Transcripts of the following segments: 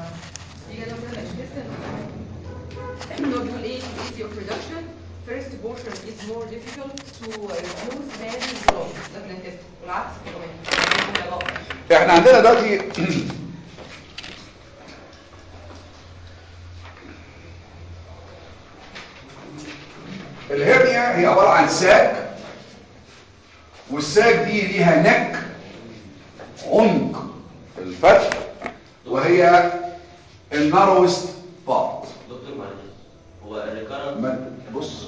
في جدول كده الانتستين هو بيقول ايه easy of reduction first portion is more difficult to reduce than the last ده في الانتستين والعكس كمان احنا عندنا دلوقتي الهرنيا هي عبارة عن ساك والساك دي ليها نك عمق الفتح وهي الناروست بارت دكتور معلش هو الريكارنت ما بص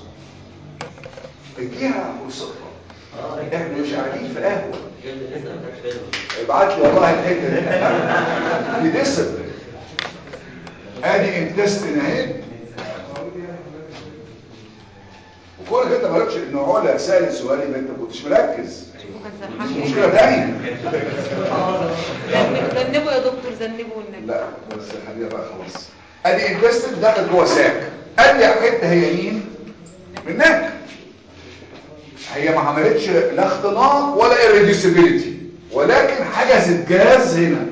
اديها فرصتها اه احنا مش قاعدين في قهوه كان لسه ما كانش فاهم ابعت لي والله الحته دي دي ديسبلين ادي انتستين اهي وكونك انت ما قلتش ان علا سال سؤال يبقى انت ما كنتش مركز ممكن دي مشكله ثانيه ذنبوا يا دكتور ذنبوا النبي لا بس خليها بقى خلاص ادي انتستين دخل جوه ساك ادي حته هي مين منك هي ما عملتش لا اختناق ولا irreducibility ولكن حجزت جاز هنا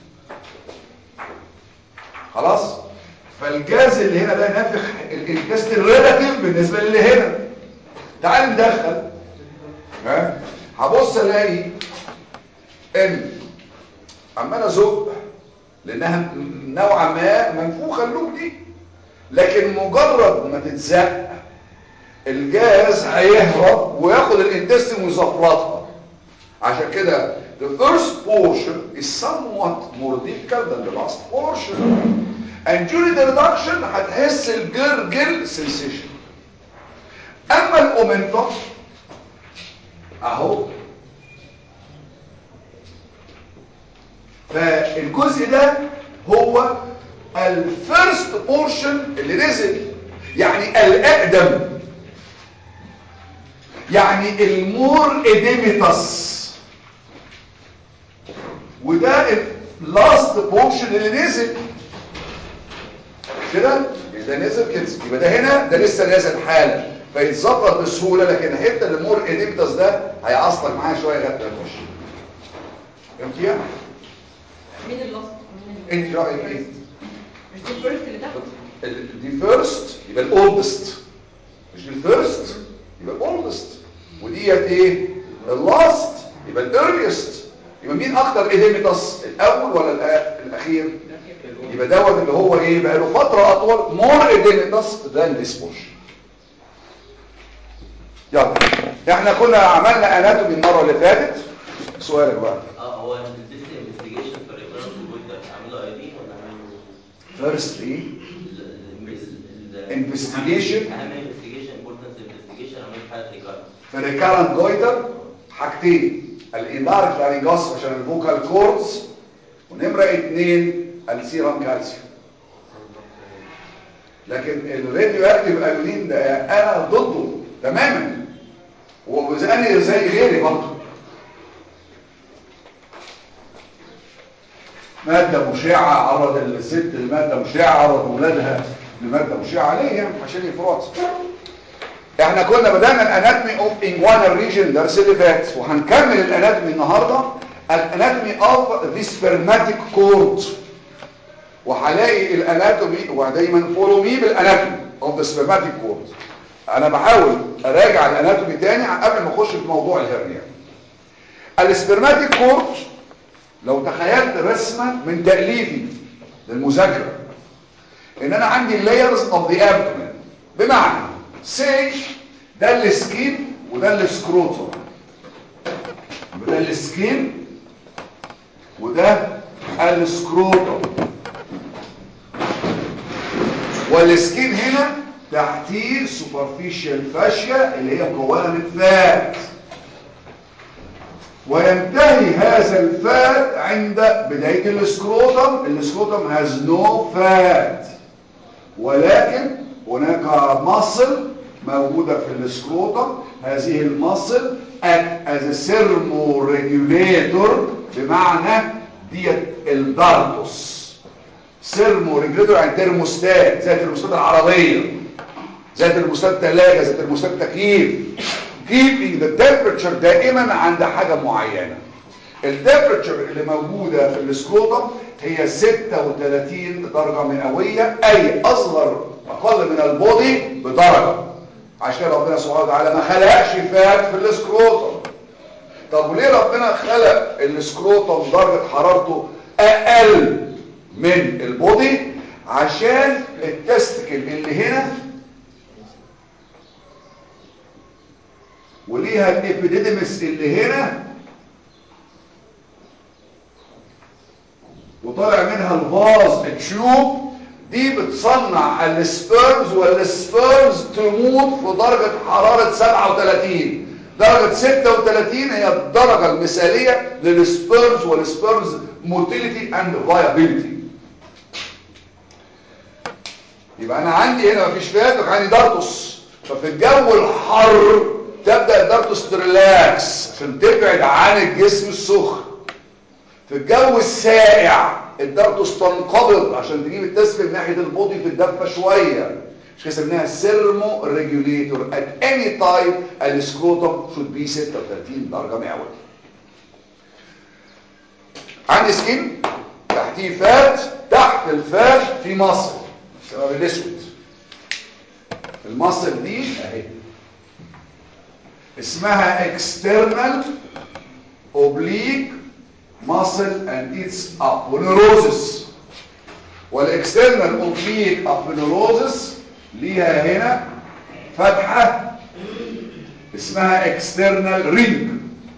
خلاص فالجاز اللي هنا ده نافخ الانتستين ريلاتيف بالنسبه للي هنا تعال ندخل ها هبص الاقي ان عمال ازق لانها نوعا ما منفوخه اللوب دي لكن مجرد ما تتزق الجاز هيهرب وياخد الانتستين ويزفلطها عشان كده the first portion is somewhat more difficult than the last portion and during the reduction هتحس الجرجل sensation اما الاومنتم اهو فالجزء ده هو الفيرست بورشن اللي نزل يعني الاقدم يعني المور اديميتاس وده اللاست بورشن اللي نزل كده ده نزل كده يبقى ده هنا ده لسه نازل حالا فيتظبط بسهوله لكن الحته اللي مور اديميتاس ده هيعصلك معايا شويه لغايه ما يخش فهمتيها؟ مين اللصق مين انت رايك ايه؟ مش دي الفيرست اللي تحت ال- دي فيرست يبقى الاولدست مش الفيرست يبقى الاولدست وديت ايه اللاست يبقى الايرليست يبقى مين اكتر اديميتاس الاول ولا الأ- الاخير يبقى دوت اللي هو ايه بقى له فتره اطول مور اديميتاس ذان ذيس بورشن يلا احنا كنا عملنا اناتومي المره اللي فاتت سؤالك بقى اه هو الديست انفستيجيشن في الريكارنت بوينت عامله اي دي ولا عامله فيرست ايه ال- ال- Investigation. اهم انفستيجيشن امبورتنس انفستيجيشن عملت حاله ريكارنت في الريكارنت جويتر حاجتين الانارك لارينجاس عشان الفوكال كوردز ونمرة اتنين السيرم كالسيوم لكن الراديو اكتيف ايودين ده انا ضده تماما وزاني زي غيري برضه مادة مشعة عرض الست لمادة مشعة عرض ولادها لمادة مشعة ليه يعني عشان يفرط احنا كنا بدأنا الاناتومي اوف انجوانال ريجن الدرس اللي فات وهنكمل الاناتومي النهارده الاناتومي اوف ذا سبرماتيك كورد وهلاقي الاناتومي ودايما فولو مي بالاناتومي اوف ذا سبرماتيك كورد انا بحاول اراجع الاناتومي تاني قبل ما اخش في موضوع الهرنيا السبرماتيك كورد لو تخيلت رسمه من تاليفي للمذاكره ان انا عندي layers of the abdomen بمعنى سي ده السكين وده السكروتوم ده السكين وده السكروتوم والسكين هنا تحتيه سوبرفيشال فاشيا اللي هي مكونه من فات وينتهي هذا الفات عند بداية السكروتم السكروتم has no fat ولكن هناك مصل موجودة في السكروتم هذه المصل act as a thermoregulator بمعنى ديت الدارتوس thermoregulator يعني ترموستات زي ترموستات العربية زي ترموستات الثلاجة زي ترموستات التكييف keeping the temperature دائما عند حاجة معينة التمبرتشر اللي موجودة في السكروتم هي 36 درجة مئوية اي اصغر اقل من البودي بدرجة عشان كده ربنا سبحانه وتعالى ما خلقش فات في السكروتم طب وليه ربنا خلق السكروتم درجة حرارته اقل من البودي عشان التستكل اللي هنا وليها الابيديدمس اللي هنا وطالع منها الفاز التيوب دي بتصنع السبيرمز والسبيرمز تموت في درجة حرارة 37 درجة 36 هي الدرجة المثالية للسبيرمز والسبيرمز موتيليتي اند فايابيليتي يبقى انا عندي هنا مفيش فات عندي دارتوس ففي الجو الحر تبدأ الدارتوس تريلاكس عشان تبعد عن الجسم السخن في الجو الساقع الدارتوس تنقبض عشان تجيب التسفل ناحية البودي في الدفة شوية مش كده سميناها سيرمو ريجوليتور at any time السكروتوم should be 36 درجة مئوية عندي سكين تحتيه فات تحت الفات في مصل السبب الاسود المصل دي اهي اسمها external oblique muscle and its aponeurosis والاكسترنال اوبليك ابونeurosis ليها هنا فتحة اسمها external ring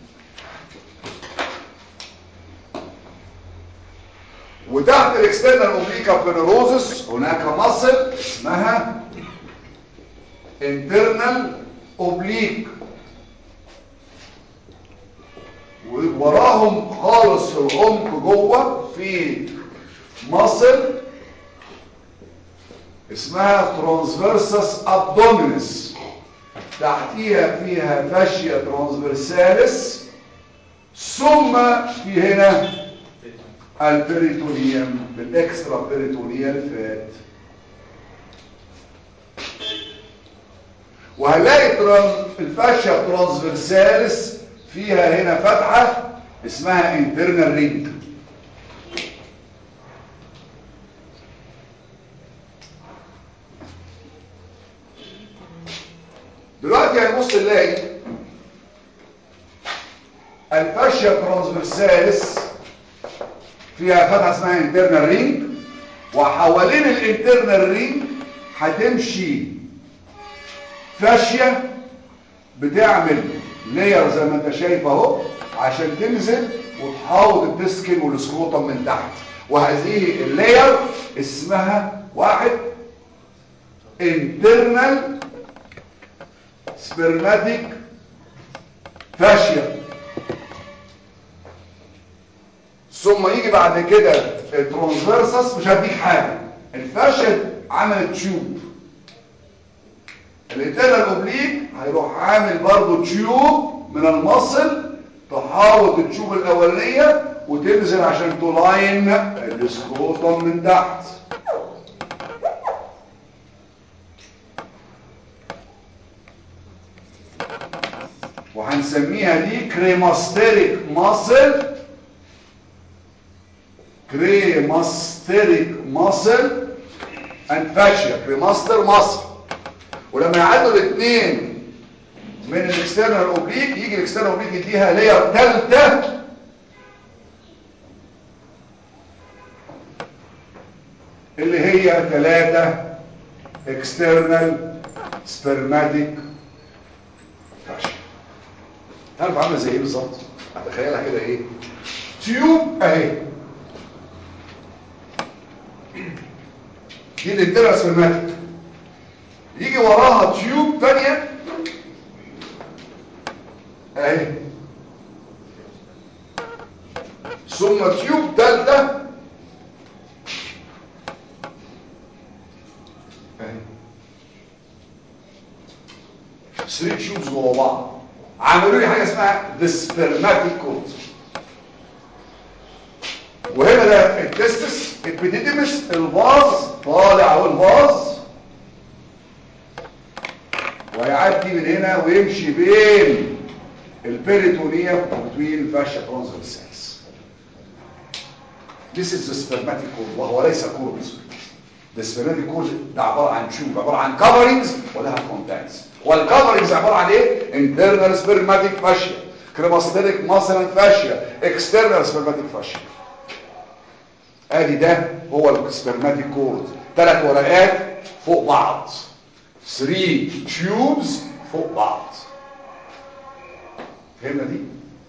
وتحت الاكسترنال اوبليك ابونeurosis هناك مصل اسمها internal oblique وراهم خالص في العمق جوه في مصل اسمها ترانسفيرسس ابدومينس تحتيها فيها فاشيا ترانسفيرساليس ثم في هنا البريتونيوم بالاكسترا بريتونيال فات وهنلاقي تران- الفاشيا ترانسفيرساليس فيها هنا فتحة اسمها internal ring دلوقتي هنبص نلاقي الفاشيا ترانسفيرساليس فيها فتحة اسمها internal ring وحوالين الانترنال رينج هتمشي فاشية بتعمل لاير زي ما انت شايف اهو عشان تنزل وتحاوط التسكن والسكروتم من تحت وهذه اللاير اسمها واحد internal spermatic fascia ثم يجي بعد كده الترانسفيرسس مش هديك حاجه الفاشيا عملت تيوب الانترنال اوبليك هيروح عامل برضو تيوب من المصل تحاوط التيوب الاولانيه وتنزل عشان تلاين السكروتم من تحت وهنسميها دي كريماستيريك ماسل كريماستيريك ماسل اند فاشيا كريماستر ماسل ولما يعدوا الاثنين من الاكسترنال اوبليك يجي الاكسترنال اوبليك يديها لاير ثالثه اللي هي ثلاثه اكسترنال سبرماتيك فاشيا تعرف عامله زي ايه بالظبط هتخيلها كده ايه تيوب اهي دي الانترنال سبرماتيك يجي وراها تيوب تانية اهي ثم تيوب تالتة اهي 3 تيوبز جوا بعض عملوا لي حاجه اسمها the spermatic cord وهنا ده التستس البيديديمس الفاز طالع اهو الفاز ويعدي من هنا ويمشي بين البيريتونيوم وبين الفاشيا ترانسفيرسالس This is the spermatic cord وهو ليس كورد ده spermatic cord ده عبارة عن تيوب عبارة عن coverings ولها contents والcoverings عبارة عن ايه internal spermatic fascia cremasteric muscle and fascia external spermatic fascia ادي ده هو السبرماتيك كورد ثلاث ورقات فوق بعض 3 تيوبز فوق بعض فهمنا دي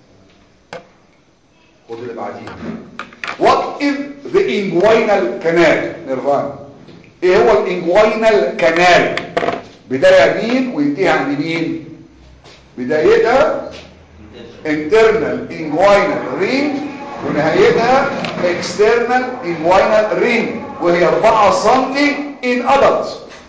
خد اللي بعديها what is the inguinal canal نيرفانا ايه هو الانجوينال كانال بداية مين وينتهي عند مين بدايتها internal inguinal ring ونهايتها external inguinal ring وهي 4 سم in adult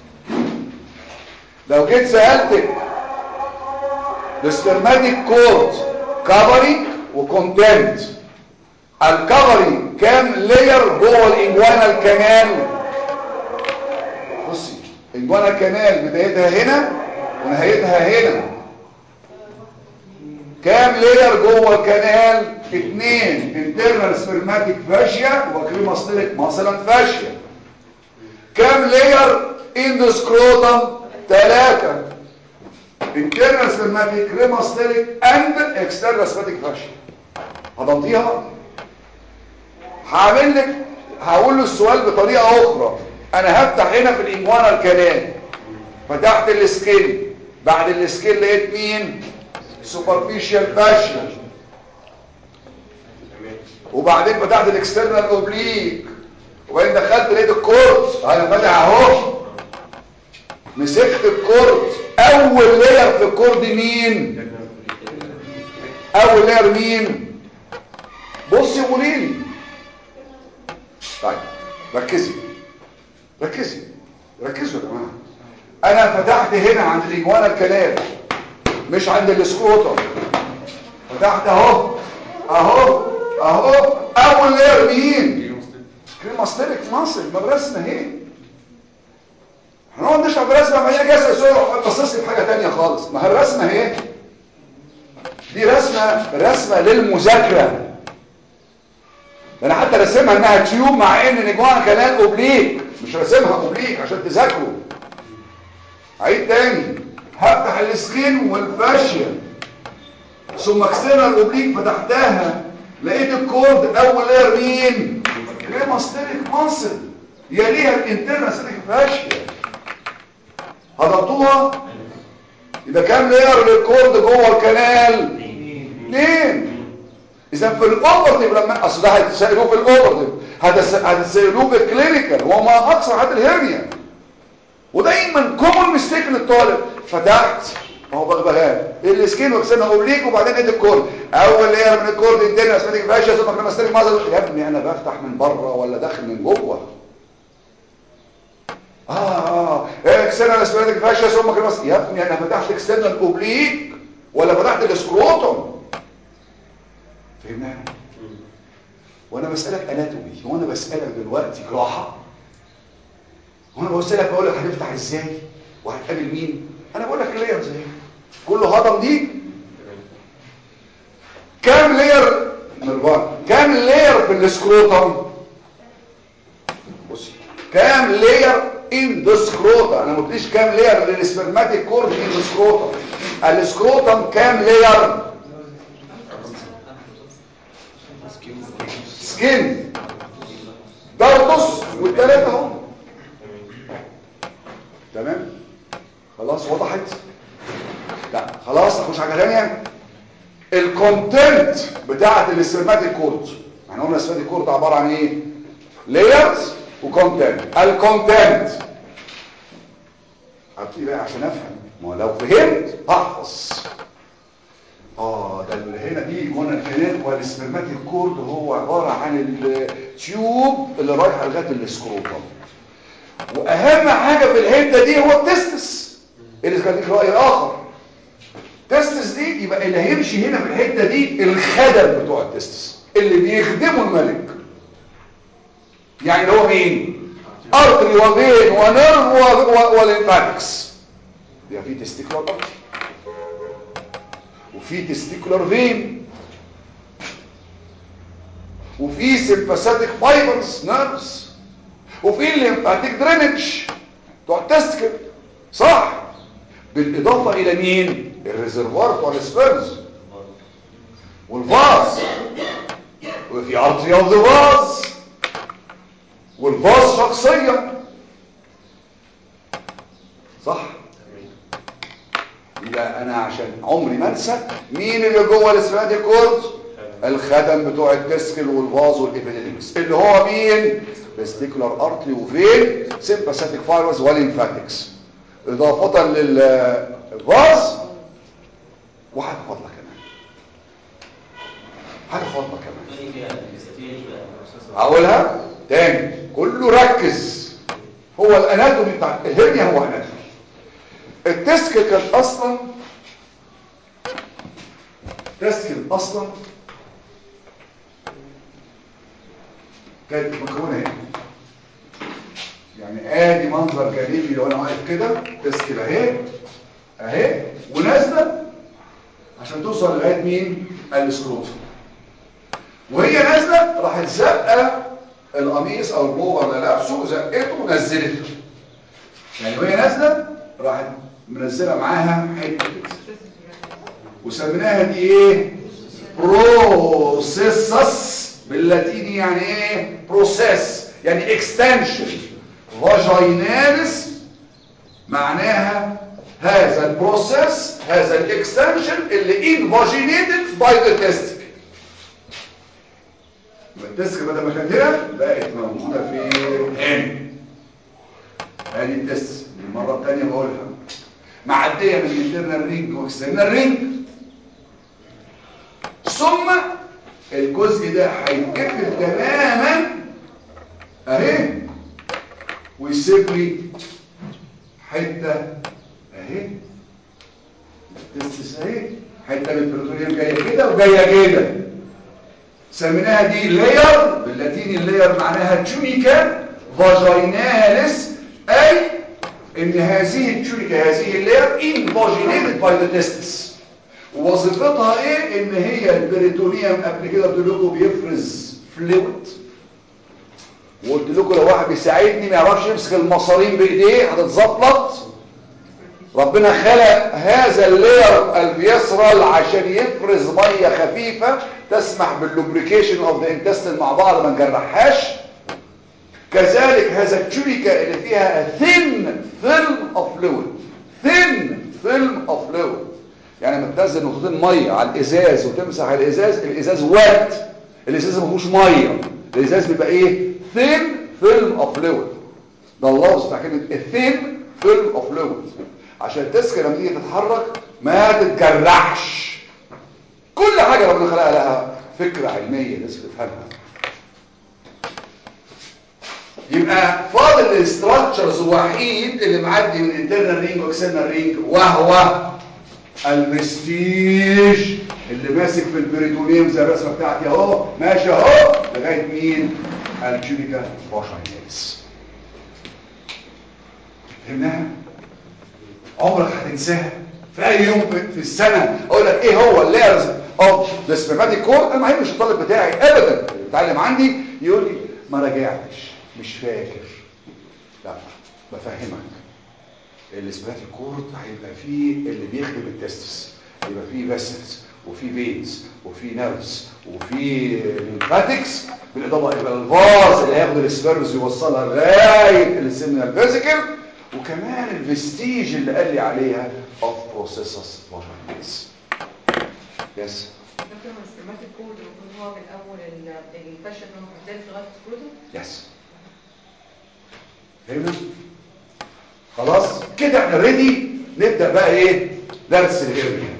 لو جيت سألتك the spermatic cord covering وcontent الكفرنج كام لاير جوه الانجوانال كانال بصي الانجوانال كانال بدايتها هنا ونهايتها هنا كام لاير جوه الكانال اتنين انترنال سبرماتيك فاشيا وكريماستيليك مثلا فاشيا كام لاير ان ذا سكروتم ثلاثة internal spermatic cremasteric and external spermatic fascia هضمتيها هعمل لك هقول له السؤال بطريقة اخرى انا هفتح هنا في الانجوانا الكلام فتحت السكين بعد السكين لقيت مين superficial fascia وبعدين فتحت الاكسترنال اوبليك وبعدين دخلت لقيت الكورت انا فاتح اهو مسكت الكورد اول لاير في الكورد مين اول لاير مين بصي قولي لي طيب ركزي ركزي ركزوا يا جماعه انا فتحت هنا عند الاجوانا الكلام مش عند السكروتر فتحت اهو اهو اهو اول لاير مين كريماستيريك ماسل ما الرسمه اهي هنقعد نشرح برسمه ما يجي اسال سؤال بصص لي في حاجه ثانيه خالص ما هي الرسمه اهي دي رسمه رسمه للمذاكره انا حتى راسمها انها تيوب مع ان نجوانا كلام اوبليك مش راسمها اوبليك عشان تذاكروا عيد تاني هفتح السكين والفاشيا ثم اكسرها الاوبليك فتحتها لقيت الكورد اول لاير مين كريماستيريك ماسل يليها الانترنال سيريك فاشيا هضبطوها يبقى كام لاير للكورد جوه الكنال اثنين اذا في الاوبرتيف لما اصل ده هتسالوه في الاوبرتيف هتسالوه بالكلينيكال هو ما اكثر حد الهرنيا ودايما كومن ميستيك للطالب فتحت اهو بغبغان السكين وكسرنا اوبليك وبعدين ادي الكورد اول لاير من الكورد انترنال اسمتك فاشيا ثم كريماستيك مازل يا ابني انا بفتح من بره ولا داخل من جوه اه اه اكسترنال اسبريتك فاشيا ثم كريماس يا ابني انا فتحت اكسترنال اوبليك ولا فتحت السكروتوم فهمنا وانا بسالك اناتومي وانا بسالك دلوقتي جراحه وانا بسالك بقول لك هنفتح ازاي وهتقابل مين انا بقول لك لاير زي كله هضم دي كام لاير نرفان كام لاير في السكروتوم بصي كام لاير in the scrotum انا ما قلتليش كام لاير للسبرماتيك كورد in the scrotum السكروتم كام لاير سكين دارتوس والثلاثه اهو تمام خلاص وضحت لا خلاص اخش حاجه ثانيه الكونتنت بتاعه السبرماتيك كورد احنا قلنا السبرماتيك كورد عباره عن ايه لايرز وكونتنت الكونتنت هبتدي بقى عشان افهم ما لو فهمت هحفظ اه ده اللي هنا دي جوانا الكلام والسبرماتيك كورد هو عباره عن التيوب اللي رايحه لغايه السكروتم واهم حاجه في الحته دي هو التستس اللي كان ليك راي اخر التستس دي يبقى اللي هيمشي هنا في الحته دي الخدم بتوع التستس اللي بيخدموا الملك يعني اللي هو مين ارتري وفين ونيرف والانفاتكس يبقى في تستيكولار ارتري وفي تستيكولار فين وفي سيمباثيك فايبرز نيرفز وفي الليمفاتيك درينج بتوع التستكل صح بالاضافه الى مين الريزرفوار بتوع السبيرز والفاز وفي ارتري اوف ذا فاز والفاز شخصيا صح يبقى انا عشان عمري ما انسى مين اللي جوه الاسفادي كورد الخدم بتوع التسكل والفاز والابيديمكس اللي هو مين فيستيكولار ارتري وفين سيمباثيك فايبرز والليمفاتكس اضافه للفاز وحاجه فاضله كمان حاجه فاضله كمان تاني فيها الستيج بقى هقولها تاني كله ركز هو الاناتومي بتاع الهرنيا هو اناتومي التسكل كان اصلا تسكل اصلا كانت مكونه هنا يعني ادي منظر جانبي لو انا واقف كده تسكل اهي اهي ونازله عشان توصل لغايه مين السكروتوم وهي نازله راحت زقه القميص او البوبر اللي لابسه زقته ونزلته يعني وهي نازله راحت منزله معاها حته كده وسميناها دي ايه بروسيسس باللاتيني يعني ايه بروسيس يعني اكستنشن فاجيناليس معناها هذا البروسيس هذا الاكستنشن اللي انفاجينيتد باي ذا تيستيكل التسك بدل ما كانت هنا بقت موجوده في هنا ادي التست المره الثانيه بقولها معديه من الانترنال رينج واكسترنال رينج ثم الجزء ده هيتقفل تماما اهي ويسيب لي حته اهي التستس اهي حته من البروتونيوم جايه كده وجايه كده سميناها دي لاير باللاتيني اللاير معناها تونيكا فاجيناليس اي ان هذه التونيكا هذه اللاير انفاجينيتد باي ذا تستس ووظيفتها ايه ان هي البريتونيوم قبل كده قلت لكم بيفرز فلويد وقلت لكم لو واحد بيساعدني ما يعرفش يمسك المصارين بايديه هتتزفلط ربنا خلق هذا اللاير الفيسرال عشان يفرز ميه خفيفه تسمح باللوبريكيشن اوف ذا انتستين مع بعض ما نجرحهاش كذلك هذا التشوريكا اللي فيها ثين فيلم اوف فلويد ثين فيلم اوف فلويد يعني لما تنزل نقطتين ميه على الازاز وتمسح الازاز الازاز وات الازاز ما فيهوش ميه الازاز بيبقى ايه ثين فيلم اوف فلويد ده اللفظ بتاع كلمه ثين فيلم اوف فلويد عشان التسكه لما تيجي تتحرك ما تتجرحش كل حاجه ربنا خلقها لها فكره علميه لازم تفهمها يبقى فاضل الاستراكشرز الوحيد اللي معدي من انترنال رينج واكسترنال رينج وهو الفستيج اللي ماسك في البريتونيوم زي الرسمه بتاعتي اهو ماشي اهو لغايه مين التونيكا فاشايناليس فهمناها عمرك هتنساها في اي يوم في- في السنه اقول لك ايه هو اللايرز اوف ذا سبيرماتيك كور انا ما يهمش الطالب بتاعي ابدا يتعلم عندي يقول لي ما راجعتش مش فاكر لا بفهمك السبيرماتيك كور هيبقى فيه اللي بيخدم التستس يبقى فيه فيسلز وفي فينز وفي نيرفز وفي ليمفاتكس بالاضافه الى الفاز اللي هياخد السبيرمز يوصلها لغايه السيمينال فيزيكال وكمان الفستيج اللي قال لي عليها اوف بروسيسس فاجيناليس يس دكتور من السيرماتيك كود المفروض هو من اول ال- الفشل من المحدد لغايه السكروتوم يس فهمنا خلاص كده احنا ريدي نبدا بقى ايه درس الهرنيا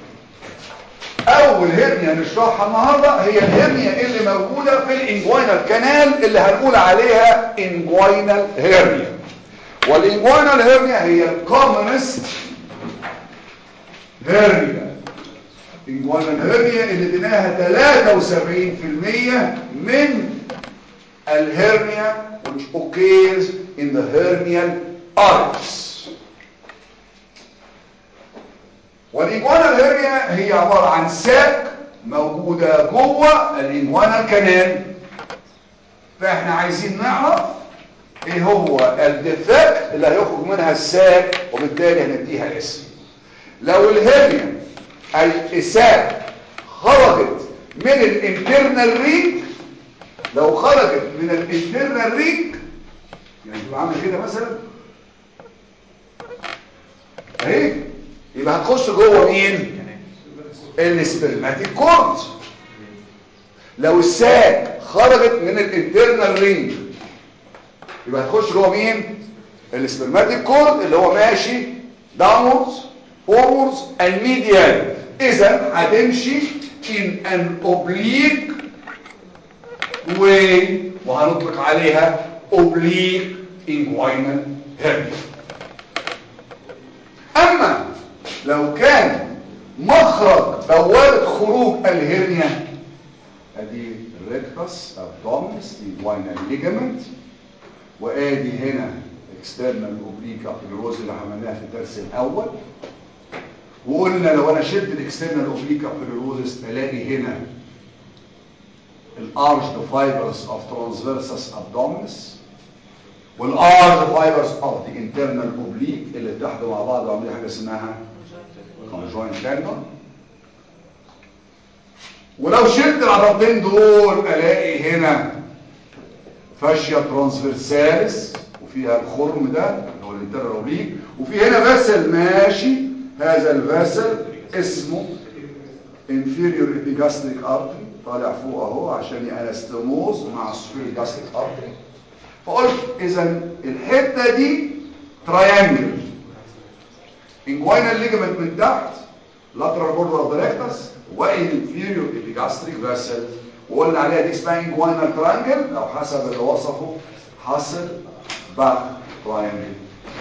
اول هرنيا نشرحها النهارده هي الهرنيا اللي موجوده في الانجوينال كانال اللي هنقول عليها انجوينال هرنيا والانجوينال هرنيا هي الكومنست هرنيا انجوينال هرنيا اللي اديناها 73% من الهرنيا which occurs in the hernial arches والإيجوانال هرنيا هي عبارة عن ساك موجودة جوه الانجوانا كانال فاحنا عايزين نعرف ايه هو الديفكت اللي هيخرج منها الساك وبالتالي هنديها الاسم لو الهرنيا اي الساك خرجت من الانترنال ريك لو خرجت من الانترنال ريك يعني تبقى عامله كده مثلا اهي يبقى هتخش جوه مين السبرماتيك كورد لو الساك خرجت من الانترنال رينج يبقى هتخش جوه مين السبرماتيك كورد اللي هو ماشي داونوردز فوروردز اند ميديال اذا هتمشي in an oblique way وهنطلق عليها oblique inguinal hernia اما لو كان مخرج بوابة خروج الهرنيا ادي الريكتس ابدومنس inguinal ligament وادي هنا external oblique apneurose اللي عملناها في الدرس الاول وقلنا لو انا شلت الاكسترنال اوبليك ابنيروزس الاقي هنا الارش فايبرز اوف ترانسفيرسس ابدومينس والارش فايبرز اوف ذا انترنال اوبليك اللي اتحدوا مع بعض وعملوا حاجه اسمها conjoint tendon ولو شلت العضلتين دول الاقي هنا فاشيا ترانسفيرساليس وفيها الخرم ده اللي هو الانترنال اوبليك وفي هنا فاسل ماشي هذا الفاسل اسمه inferior epigastric artery طالع فوق اهو عشان يانستموز مع superior gastric artery فقلت اذا الحته دي تراينجل inguinal ligament من تحت lateral border of the rectus وinferior epigastric vessel وقلنا عليها دي اسمها inguinal triangle او حسب اللي وصفه حاصل باك triangle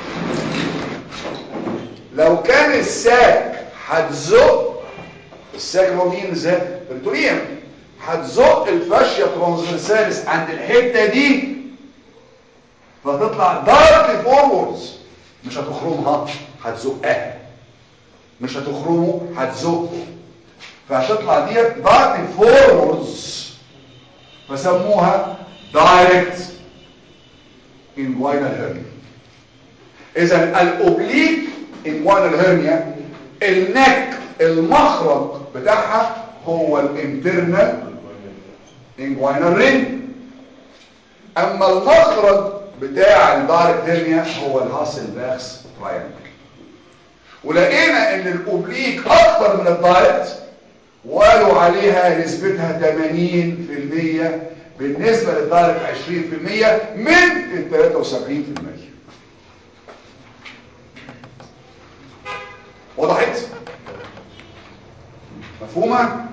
لو كان الساك هتزق الساك اللي هو مين زق بريتوريوم هتزق الفاشيا ترانسفيرساليس عند الحته دي فتطلع دارك فوروردز مش هتخرمها هتزقها مش هتخرمه هتزقه فهتطلع ديت دارك فوروردز فسموها دايركت انجوينال هيرنيا اذا الاوبليك انجوينال هيرنيا النك المخرج بتاعها هو الانترنال انجوينال رينج اما المخرج بتاع الدايركت هيرنيا هو الهاسل باكس تراينجل ولقينا ان الاوبليك اكتر من الدايركت وقالوا عليها نسبتها 80% بالنسبة للدايركت 20% من ال 73% وضحت مفهومة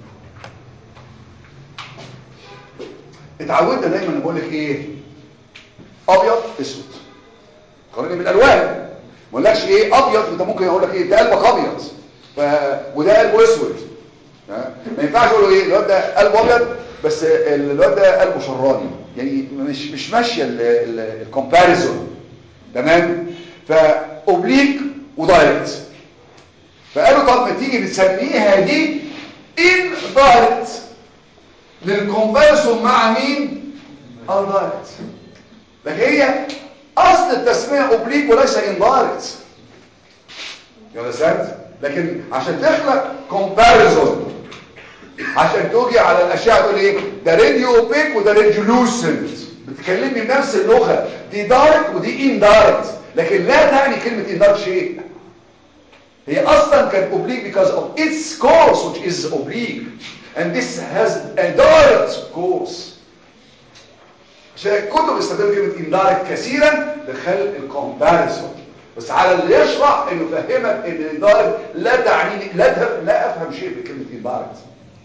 اتعودنا دايما نقول لك ايه ابيض اسود قارني بالالوان ما اقولكش ايه ابيض انت ممكن اقول لك ايه ده قلبك ابيض ف... وده قلبه اسود ما ينفعش اقول له ايه الواد ده قلبه ابيض بس الواد ده قلبه شراني يعني مش مش ماشيه الكومباريزون تمام فاوبليك ودايركت فقالوا طب ما تيجي نسميها دي ان دايركت للكومباريزون مع مين اه دايركت لكن هي اصل التسميه اوبليك وليس ان دايركت يا سنت لكن عشان تخلق كومباريزون عشان توجي على الاشعه تقول ايه ده راديو اوبيك وده راديو لوسنت بتكلمني بنفس اللغه دي دايركت ودي ان دايركت لكن لا تعني كلمه ان دايركت شيء هي اصلا كانت oblique because of its course which is oblique and this has a direct course عشان الكتب استخدموا كلمه indirect كثيرا لخلق الكومباريسون بس على اللي يشرح انه فهمك ان indirect لا تعني لا تفهم لا افهم شيء بكلمه indirect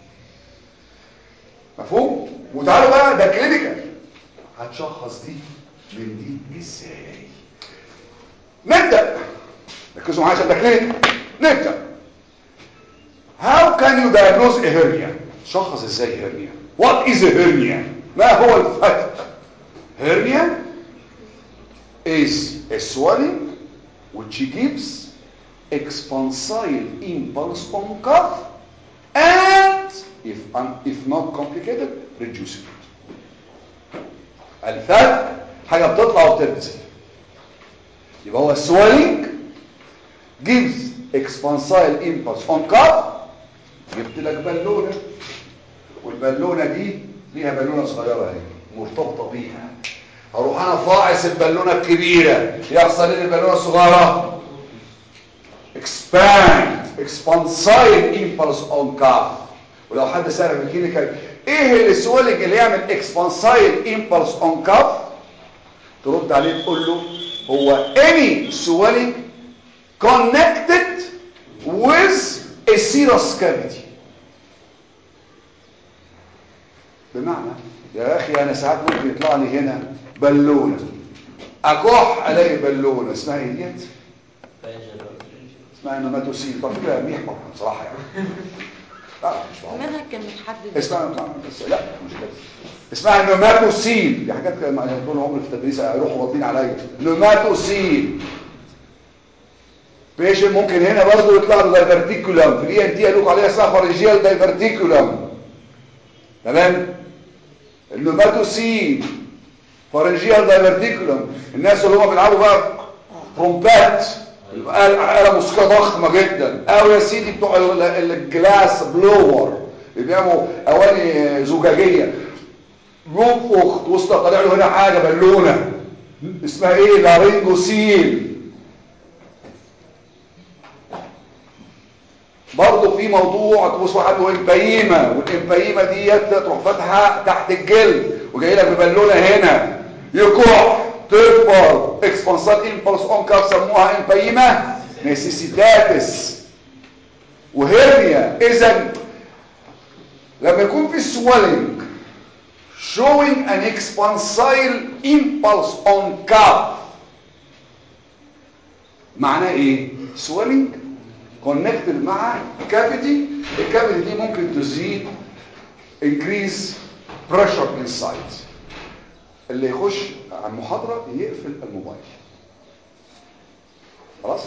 مفهوم وتعالوا بقى ده كلينيكال هتشخص دي من دي ازاي نبدا ركزوا معايا عشان ده كلينيكال نبدا how can you diagnose a hernia شخص ازاي hernia what is a hernia ما هو الفرق hernia is a swelling which gives expansile impulse on cuff and if, un, if not complicated reduce it الفرق حاجة بتطلع وبتنزل يبقى هو swelling gives expansile impulse on cup جبت لك بالونة والبالونة دي ليها بالونة صغيرة اهي مرتبطة بيها هروح انا فاعص البالونة الكبيرة يحصل ايه البالونة الصغيرة expand expansile impulse on cup ولو حد سأل في الكلينيكال ايه السويلنج اللي يعمل expansile impulse on cup ترد عليه تقول له هو any swelling connected with a serous cavity بمعنى يا اخي انا ساعات ممكن يطلع لي هنا بالونه اكح الاقي بالونه اسمها ايه ديت اسمها نوماتوسيل طب كده بيحبط بصراحه يعني لا مش معقول المنهج كان متحدد اسمها بس لا مش كده اسمها نوماتوسيل دي حاجات كده ما طول عمري في التدريس هيروحوا واطين عليا نوماتوسيل بيشن ممكن هنا برضه يطلع له دايفرتيكولم في الاي ان تي قالوا عليها اسمها فارنجيال دايفرتيكولم تمام النوماتوسيل فارنجيال دايفرتيكولم الناس اللي هم بيلعبوا بقى ترومبات آلة موسيقى ضخمة جدا او يا سيدي بتوع ال- ال- الجلاس بلور اللي بيعملوا اواني زجاجية روب اخت وسط طالع له هنا حاجة بالونة اسمها ايه لارينجوسيل برضه في موضوع تبص واحد له امبايمه والامبايمه ديت تروح فاتحه تحت الجلد وجاي لك ببالونه هنا يكح تكبر اكسبانسال امبلس اون كاب سموها امبايمه نيسيسيتاتس وهرنيا اذا لما يكون في swelling showing an expansile impulse on cup معناه ايه swelling connected مع كافيتي الكافيتي دي ممكن تزيد increase pressure inside اللي يخش على المحاضرة يقفل الموبايل خلاص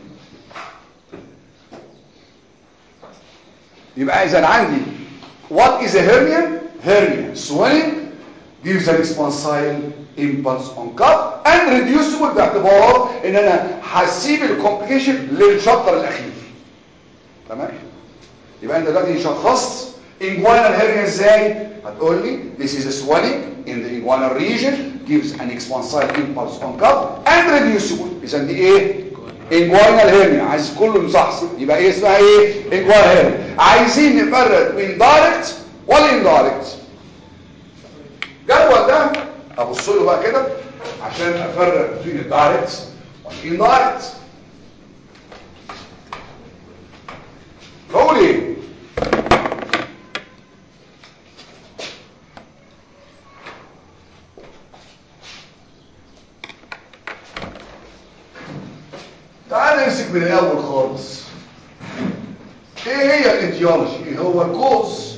يبقى اذا عندي what is a hernia hernia swelling gives an expansile impulse on cup and reducible باعتبار ان انا هسيب الكومبليكيشن للشابتر الاخير تمام يبقى انت دلوقتي شخصت inguinal hernia ازاي هتقول لي this is a swelling in the inguinal region gives an expansile impulse on cup and reducible اذا دي ايه inguinal hernia عايز كله مصحصح يبقى ايه اسمها ايه inguinal hernia عايزين نفرق بين direct ولا indirect الجدول ده ابص له بقى كده عشان افرق بين الدايركت والاندايركت بقول ايه تعال نمسك من الاول خالص ايه هي الايديولوجي ايه هو الكوز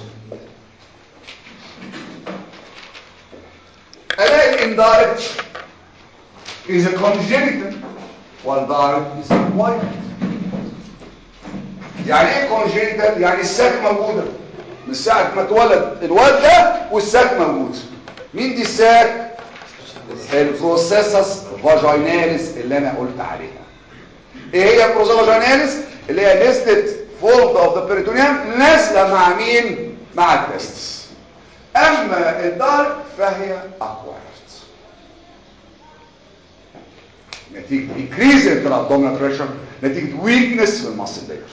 الاقي الاندايركت is a congenital والدايركت is acquired يعني ايه congenital يعني الساك موجوده من ساعه ما اتولد الواد ده والساك موجود مين دي الساك البروسيسس فاجيناليس اللي انا قلت عليها ايه هي البروسيسس فاجيناليس اللي هي نزلت فولد اوف ذا بيريتونيوم نازله مع مين مع التستس اما الدارك فهي اكوايرد نتيجه increase intra-abdominal pressure نتيجه weakness في الماسل لاير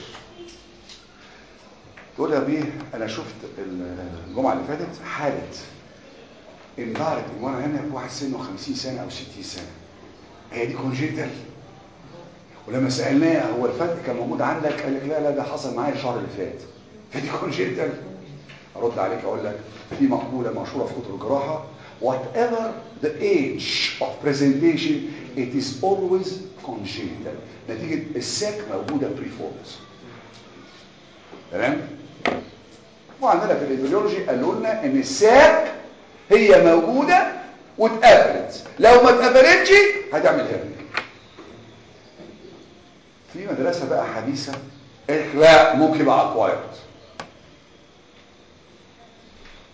تقول يا بيه انا شفت الجمعه اللي فاتت حاله اندارت وانا هنا في واحد سنه 50 سنه او 60 سنه هي دي كونجيتال ولما سالناه هو الفتق كان موجود عندك قال لك لا لا ده حصل معايا الشهر اللي فات فدي كونجيتال ارد عليك اقول لك في مقوله مشهوره في كتب الجراحه whatever the age of presentation it is always congenital نتيجه الساك موجوده بريفورمز تمام وعندنا في الايديولوجي قالوا لنا ان الساك هي موجوده واتقفلت لو ما اتقفلتش هتعمل هرنيا في مدرسه بقى حديثه قالت لا ممكن يبقى اكوايرد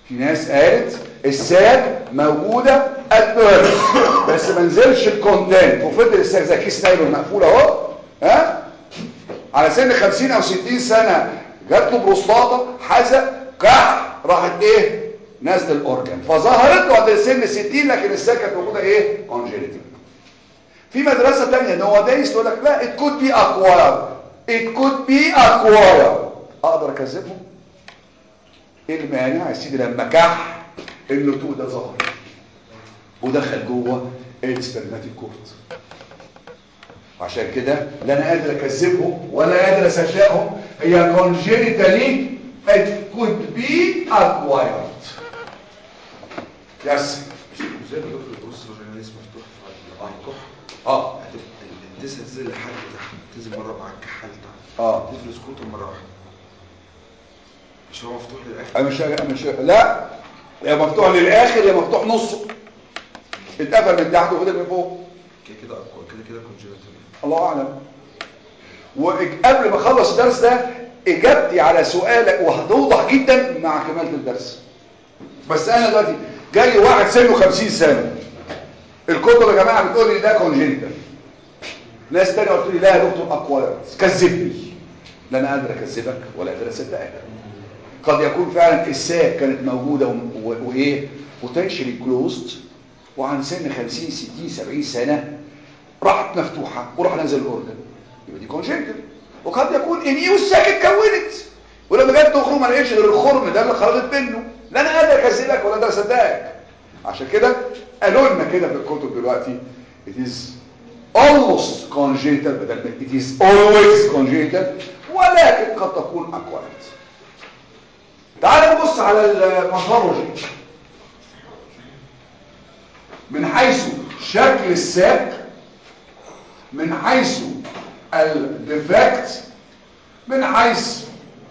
في ناس قالت الساج موجودة البيرن بس ما نزلش الكونتنت وفضل الساج زي كيس نايلون مقفول اهو ها على سن 50 او 60 سنة جات له بروستاتا حزق كح راحت ايه نازل الاورجن فظهرت له عند سن 60 لكن الساج كانت موجودة ايه كونجينيتال في مدرسة تانية نواديس تقول لك لا it could be acquired it could be acquired اقدر اكذبهم ايه المانع يا سيدي لما كح النتوء ده ظهر ودخل جوه السبرماتيك كورت عشان كده لا انا قادر اكذبهم ولا قادر اصدقهم هي كونجينيتالي it could be acquired يس زي ما دكتور البروس الجنراليس مفتوح في الكح اه هتبقى الدسة تنزل لحد تحت تنزل مرة مع الكحال تحت اه تفرز كوته مرة واحدة مش هو مفتوح للآخر انا مش أنا مش لا يا مفتوح للاخر يا مفتوح نصه اتقفل من تحت وفضل من فوق كده كده أقوى كده كده كونجنتال الله اعلم وقبل ما اخلص الدرس ده اجابتي على سؤالك وهتوضح جدا مع كمالة الدرس بس انا دلوقتي جاي واحد سنه 50 سنه الكتب يا جماعه بتقول لي ده كونجنتال ناس تانية قلت لي لا يا دكتور اكوايرد كذبني لا انا قادر اكذبك ولا قادر اصدقك قد يكون فعلا الساك كانت موجوده و- و- وايه بوتنشالي كلوزد وعن سن 50 60 70 سنه راحت مفتوحه وراح نازل الاورجن يبقى دي كونجنتال وقد يكون ان الساك اتكونت ولما جت تخرج ما لقيتش غير الخرم ده اللي خرجت منه لا انا قادر اكذبك ولا قادر اصدقك عشان كده قالوا لنا كده في الكتب دلوقتي it is almost congenital بدل من it is always congenital ولكن قد تكون acquired تعال نبص على الماثولوجي من حيث شكل الساك من حيث الديفكت من حيث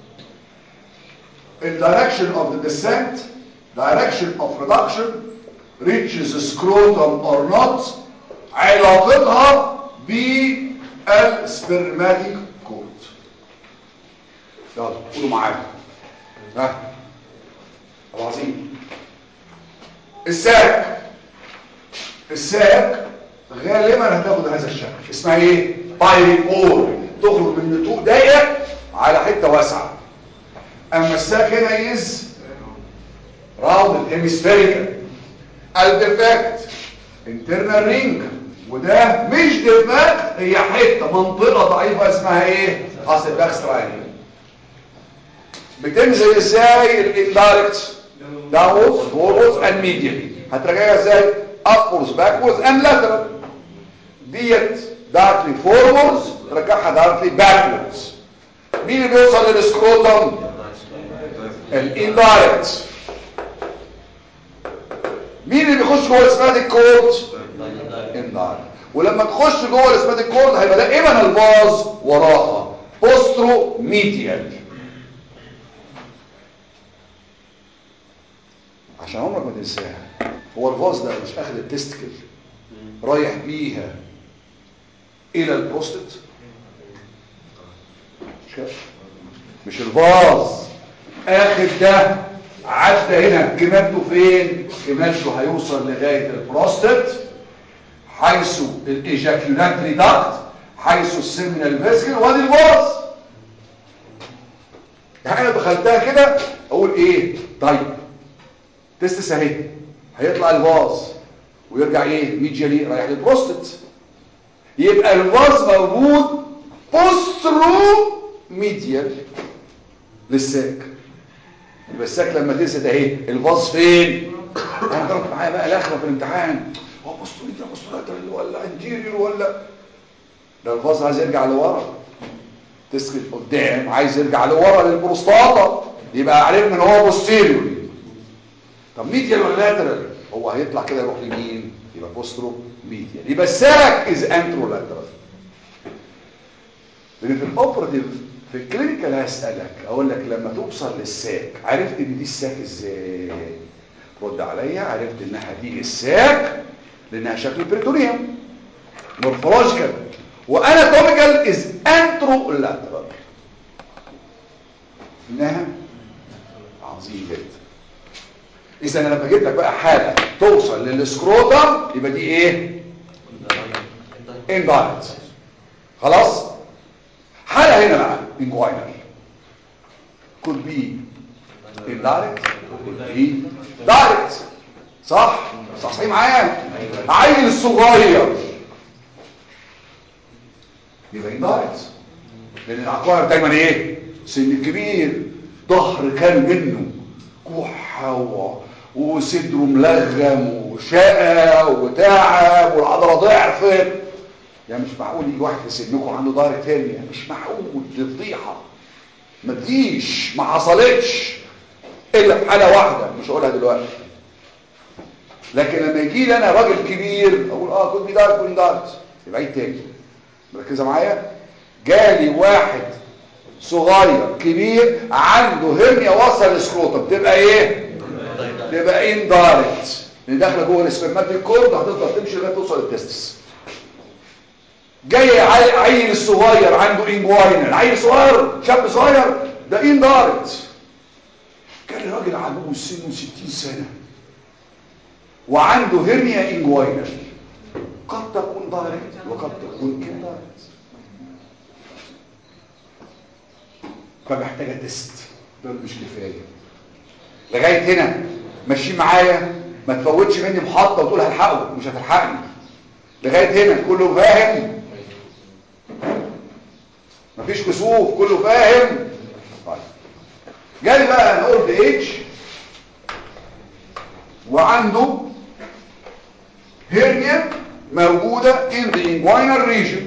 الدايركشن of the descent direction of reduction reaches scrotum or not علاقتها بالسبرماتيك كورد يلا قولوا معايا ها العظيم الساك الساك غالبا هتاخد هذا الشكل اسمها ايه بايبول تخرج من نتوء ضيق على حته واسعه اما الساك هنا يز راوند هيمسفيريكال الديفكت انترنال رينج وده مش دماغ هي حته منطقه ضعيفه اسمها ايه اصل باكستراين بتنزل ازاي الاندايركت داونورز فورورز اند ميديالي هتراجعها ازاي upwards backwards and lateral ديت دارتلي فورورز ترجعها دارتلي backwards مين اللي بيوصل للسكروتم الاندايركت مين اللي بيخش جوه الاسماتيك كورد اندايركت ولما تخش جوه الاسماتيك كورد هيبقى دائما الباز وراها بوسترو ميديال عشان عمرك ما تنساها هو الفاز ده مش اخد التستكل رايح بيها الى البروستات مش كده مش الفاز اخد ده عدى هنا كمامته فين كمامته هيوصل لغايه البروستات حيث الايجاكيولاتري داكت حيث السيمينال فيسكل وادي الفاز يعني انا دخلتها كده اقول ايه طيب تستس اهي هيطلع الفاز ويرجع ايه ميديالي رايح للبروستات يبقى الفاز موجود بوسترو ميديال للساك يبقى الساك لما تنسى ده اهي الفاز فين انا ضربت معايا بقى الاخره في الامتحان هو بوسترو ميديال بوسترو ولا انتيريور ولا ده الفاز عايز يرجع لورا تسكت قدام عايز يرجع لورا للبروستاتا يبقى عرفنا ان هو بوستيريور طب ميديال ولا لاترال هو هيطلع كده يروح لمين يبقى بوسترو ميديال يبقى الساك از انترو لاترال لان في الاوبراتيف في الكلينيكال هسالك اقول لك لما توصل للساك عرفت ان دي الساك ازاي رد عليا عرفت انها دي الساك لانها شكل بريتونيوم مورفولوجيكال واناتوميكال از انترو لاترال انها عظيم جدا اذا انا لما اجيب لك بقى حاله توصل للسكروتم يبقى دي ايه اندايركت خلاص حاله هنا بقى انجوينال could be indirect could be direct صح صح صحيح معايا عيل الصغير يبقى indirect لان العقار دايما ايه سن كبير ظهر كان منه كحه و... وصدره ملغم وشقى وتعب والعضله ضعفت يعني مش معقول يجي واحد في سنكم عنده ظهر تانية مش معقول دي فضيحه ما تجيش ما حصلتش الا في حاله واحده مش هقولها دلوقتي لكن لما يجي لي انا راجل كبير اقول اه كنت بيدارك كنت دارك يبقى عيد تاني مركزه معايا جالي واحد صغير كبير عنده هرنيا وصل لسكروتم تبقى ايه تبقى اندايركت اللي داخله جوه السبرماتيك كورد هتفضل تمشي لغايه توصل للتستس جاي عي- عيل الصغير عنده انجوينال عيل صغير شاب صغير ده اندايركت كان راجل عجوز سنه 60 سنه وعنده هرنيا انجوينال قد تكون دايركت وقد تكون اندايركت فمحتاجه تيست ده مش كفايه لغايه هنا ماشي معايا ما تفوتش مني محطه وتقول هلحقه مش هتلحقني لغايه هنا كله فاهم مفيش كسوف كله فاهم طيب جاي بقى الاولد ايج وعنده هيرنيا موجوده in the inguinal region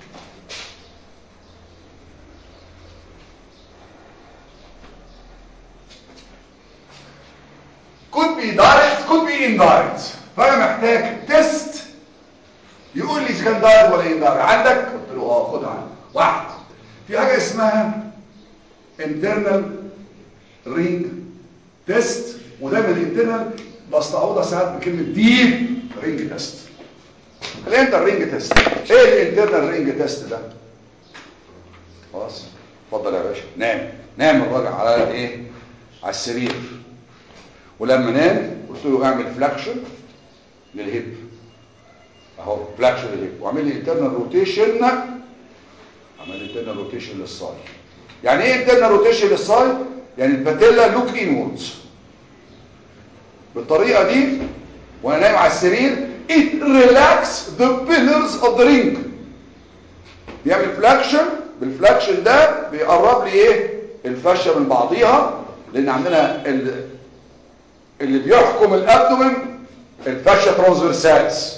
could be direct could be indirect فانا محتاج تيست يقول لي اذا كان دايركت ولا اندايركت عندك قلت له اه خد عندك واحد في حاجه اسمها internal ring test ودايما الانترنال بستعوضها ساعات بكلمه ديب رينج تيست الانتر رينج تيست ايه الانترنال رينج تيست ده خلاص اتفضل يا باشا نام نام الراجل على ايه على السرير ولما نام قلت له اعمل فلاكشن للهيب اهو فلاكشن للهيب واعمل لي انترنال روتيشن عمل لي انترنال روتيشن للصاي يعني ايه انترنال روتيشن للصاي يعني الباتيلا لوك انوردز بالطريقه دي وانا نايم على السرير it relax the pillars of the ring بيعمل فلاكشن بالفلاكشن ده بيقرب لي ايه الفشه من بعضيها لان عندنا ال... اللي بيحكم الابدومن الفشه ترانسفيرسالس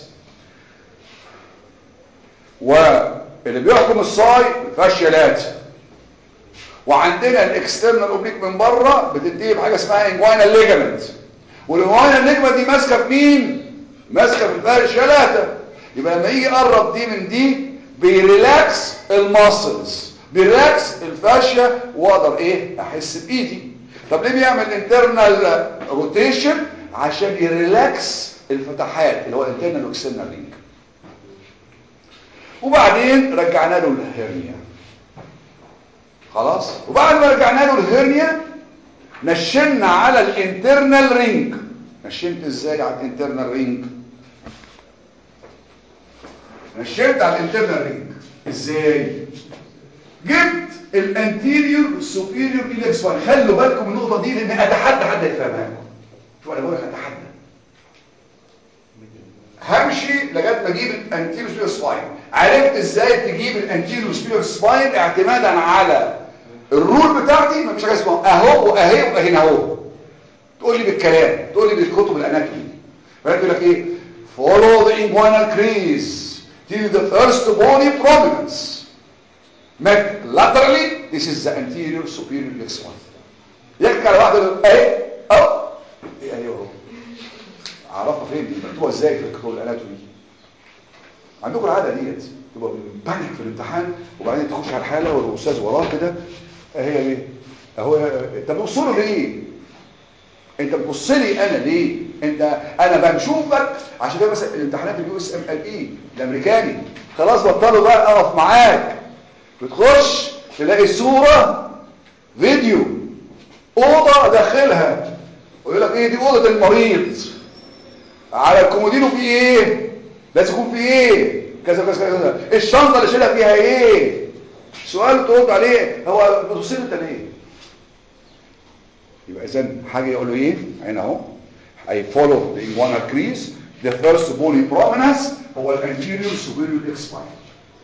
واللي بيحكم الصاي الفشه لاتي وعندنا الاكسترنال اوبليك من بره بتنتهي بحاجه اسمها انجوينال ليجامنت والانجوينال ليجامنت دي ماسكه في مين ماسكه في الفشه لاتا يبقى لما يجي يقرب دي من دي بيريلاكس الماسلز بيريلاكس الفاشيه واقدر ايه احس بايدي طب ليه بيعمل انترنال روتيشن عشان يريلاكس الفتحات اللي هو الانترنال واكسترنال رينج وبعدين رجعنا له الهرنيا خلاص وبعد ما رجعنا له الهرنيا نشنا على الانترنال رينج نشنت ازاي على الانترنال رينج نشنت على الانترنال رينج ازاي جبت الانتيريور سوبيريور ايلكس 1 خلوا بالكم من النقطه دي لان اتحدى حد يفهمها لكم شوف انا بقول لك اتحدى همشي لغايه ما اجيب الانتيريور سوبيريور سباين عرفت ازاي تجيب الانتيريور سوبيريور سباين اعتمادا على الرول بتاعتي ما فيش حاجه اسمها اهو واهي واهنا اهو تقول لي بالكلام تقول لي بالكتب الاناتومي فيقول لك ايه follow the inguinal crease till the first bony prominence met laterally this is the anterior superior iliac spine يحكي على واحده يقول اهي اهو ايه اهي اهو اعرفها فين دي مكتوبه ازاي في الكتب الاناتومي عندكم العاده ديت تبقى بانيك في الامتحان وبعدين تخش على الحاله والاستاذ وراه كده اهي ايه اهو انت بتبص له ليه انت بتبص لي انا ليه انت انا بنشوفك عشان كده مثلا الامتحانات اليو اس ام ال اي الامريكاني خلاص بطلوا بقى اقف معاك بتخش تلاقي صوره فيديو اوضه داخلها ويقول لك ايه دي اوضه المريض على الكومودينو في ايه لازم يكون في ايه كذا كذا كذا الشنطه اللي شايلها فيها ايه سؤال ترد عليه هو بتصير انت ليه يبقى اذا حاجه يقول له ايه هنا اهو I follow the inguinal crease the first bony prominence هو ال anterior superior expine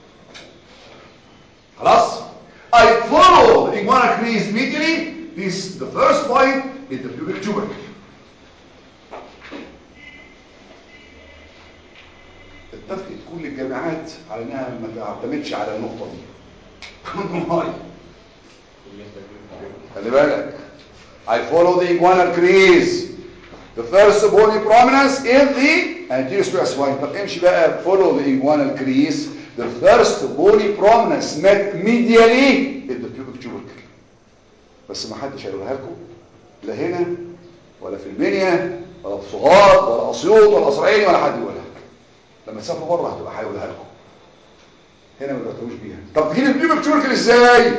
خلاص I follow the inguinal crease medially this the first point is the pubic tubercle اتفقت كل الجامعات على انها ما تعتمدش على النقطه دي والله خلي بالك I follow the inguinal crease the first bony prominence is the anterior superior spine طب امشي بقى follow the inguinal crease the first bony prominence met medially is the pubic tubercle بس ما حدش هيقولها لكم لا هنا ولا في المنيا ولا في صهاد ولا اسيوط ولا قصرعيني ولا حد يقولها لما تسافروا بره هتبقى هيقولها لكم هنا ما بتعتموش بيها طب تجيب البيوبك توركل ازاي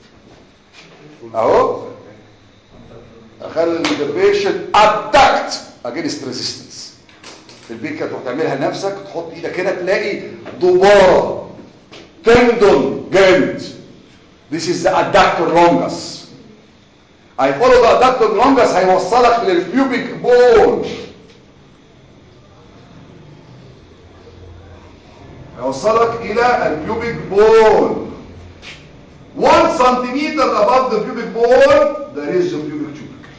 اهو اخلي البيشنت ابدكت اجينست ريزيستنس في البيت كده تروح تعملها لنفسك تحط ايدك هنا تلاقي ضباره تندون جامد This is the adductor longus I follow the adductor longus هيوصلك للبيوبيك بون هيوصلك الى البيوبيك بون 1 سنتيمتر above the pubic bone there is the pubic tubercle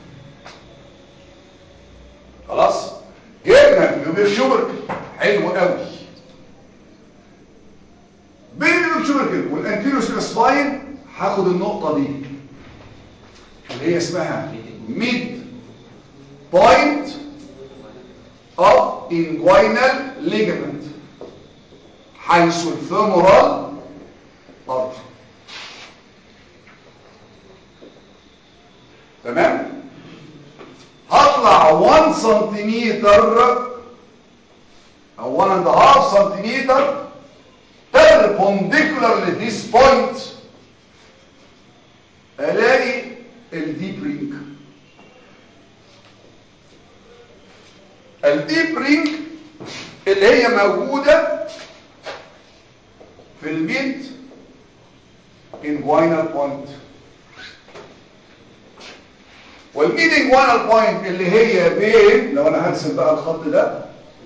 خلاص جبنا البيوبيك tubercle حلو قوي بين البيوبيك tubercle والانتيريور سباين هاخد النقطه دي اللي هي اسمها ميد بوينت of inguinal ligament حيث الفيمورال أرض تمام هطلع 1 سنتيمتر او 1 and a half سنتيمتر perpendicular to this point الاقي الديب رينج الديب رينج اللي هي موجودة في الميد انجوينال بوينت والميد انجوينال بوينت اللي هي بين لو انا هرسم بقى الخط ده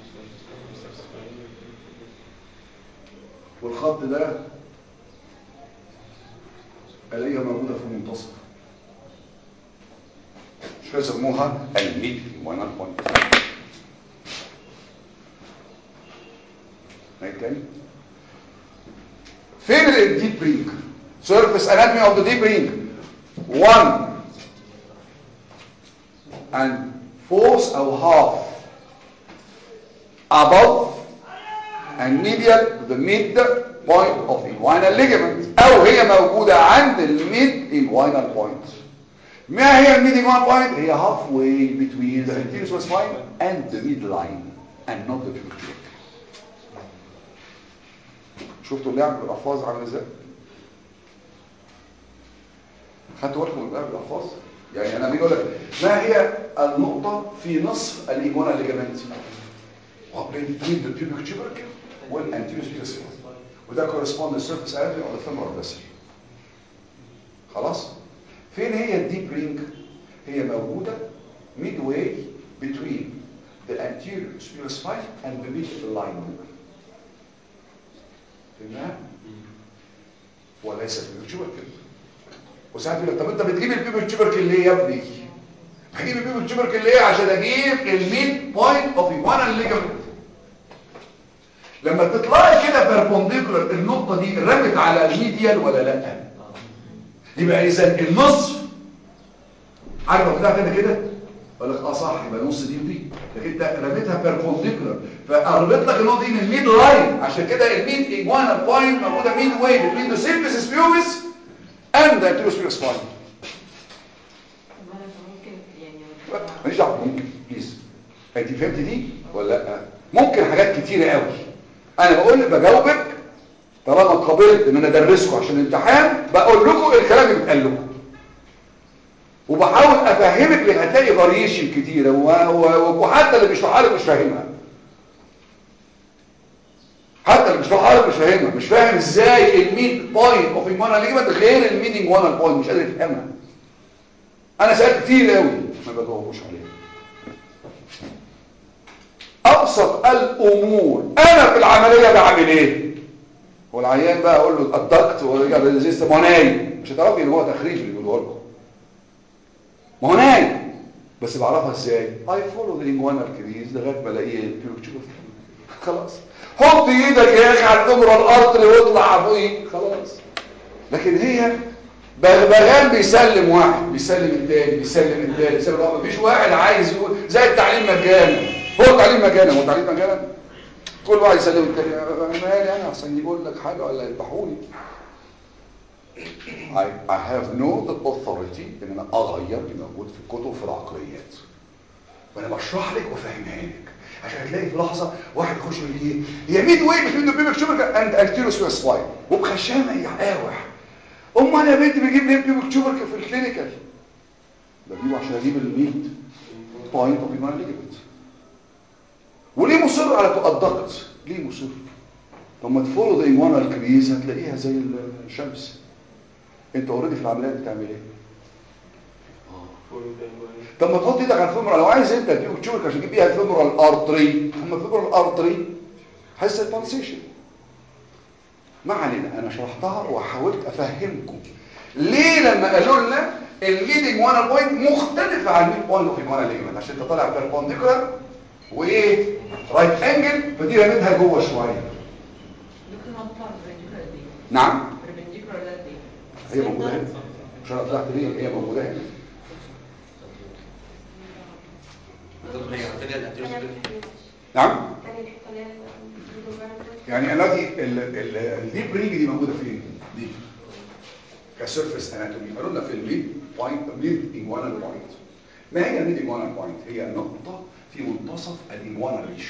والخط ده الاقيها موجودة في المنتصف شو يسموها الميد انجوينال بوينت نايت تاني فين الديب رينج surface anatomy of the deep ring one and fourth او half above and medial to the mid point of inguinal ligament او هي موجودة عند الميد inguinal point ما هي الميد inguinal point هي halfway between the anterior spine and the midline and not the pubic شفتوا اللعب بالالفاظ عامل ازاي خدتوا بالكم من اللعب بالالفاظ يعني انا بيقول لك ما هي النقطه في نصف الايجونا ليجامنت بين the pubic tubercle والانتيريور سبيس وده كورسبوند للسيرفيس اناتومي او الفيمورال فيسل خلاص فين هي الديب رينج هي موجوده ميد واي between the anterior superior spine and the mid line فهمناها وليس البيبك تشوبركل وساعات يقول لك طب انت بتجيب البيبك تشوبركل ليه يا ابني هجيب البيبك تشوبركل ليه عشان اجيب الميد بوينت اوف ايجوانا ليجامنت لما تطلعي كده بيربونديكولار النقطه دي رمت على الميديال ولا لا يبقى اذا النصف عارف لو طلعت انا كده اقول لك اه صح يبقى نص دي ودي لكن انت رميتها بيربونديكولار فقربت لك النقطه دي من الميد لاين عشان كده الميد ايجوانال بوينت موجوده ميد واي بين ذا سيرفيس بيوبس اند ذا تيروسبيرس بوينت طب انا ممكن يعني ماليش دعوه ممكن بليز انت فهمت دي ولا لا ممكن حاجات كتيره قوي انا بقول بجاوبك طالما قبلت ان انا ادرسكم عشان الامتحان بقول لكم الكلام اللي بيتقال لكم وبحاول افهمك اللي هتلاقي فاريشن كتيره و- و- وحتى اللي بيشرحها لك مش فاهمها حتى اللي بيشرحها لك مش فاهمها مش فاهم ازاي الميد بوينت اوف انجوانا ليجمنت غير الميد انجوانا بوينت مش قادر يفهمها انا سالت كتير قوي ما بجاوبوش عليها ابسط الامور انا في العمليه بعمل ايه هو العيان بقى اقول له اتضغط ورجع لسه ما هو نايم مش هتعرفي ان هو تخريج اللي بيقولوه لكم ما هو نايم بس بعرفها ازاي اي فولو ذا لينجوانا الكريز لغايه ما الاقيه بيكتشف خلاص حط ايدك يا اخي على الجمره الارض واطلع فوقيه خلاص لكن هي بغبغان بيسلم واحد بيسلم التاني بيسلم التاني بيسلم الواحد مفيش واحد عايز يقول زي التعليم مجانا هو التعليم مجانا هو التعليم مجانا كل واحد يسلم التاني انا مالي انا احسن يقول لك حاجه ولا يذبحوني I, I have no authority ان انا اغير اللي موجود في الكتب في العقليات وانا بشرح لك وافهمها لك عشان تلاقي في لحظه واحد يخش يقول لي ايه هي ميد واي بتوين بيبك شوبرك اند انتيروس سباين وبخشامه يقاوح امال يا بنت بجيب ليه بيبك شوبرك في الكلينيكال بجيبه عشان اجيب الميد بوينت اوف ايمان ليجمنت وليه مصر على الضغط ليه مصر لما تفولو ذا انجوانا كريز هتلاقيها زي الشمس انت اوريدي في العمليات بتعمل ايه طب ما تحط ايدك على الفيمورال لو عايز انت تجيب تشوفك عشان تجيب بيها الفيمورال ارتري اما الفيمورال ارتري حس البالسيشن ما علينا انا شرحتها وحاولت افهمكم ليه لما قالوا لنا الميدنج وانا بوينت مختلفه عن الميد بوينت اوف الموانا ليجمنت عشان انت طالع بيربونديكولار وايه رايت انجل فدي رميتها جوه شويه دكتور ما بطلع perpendicular دي نعم perpendicular ده دي هي موجوده هنا مش انا طلعت ليه هي موجوده هنا دكتور هي محتاجه الانتيروس نعم يعني الذي الديب رينج دي موجوده فين دي كسيرفيس اناتومي قالوا لنا في الميد بوينت ميد انجوانال بوينت ما هي الميد انجوانال بوينت هي نقطه في منتصف الانجوانال ريش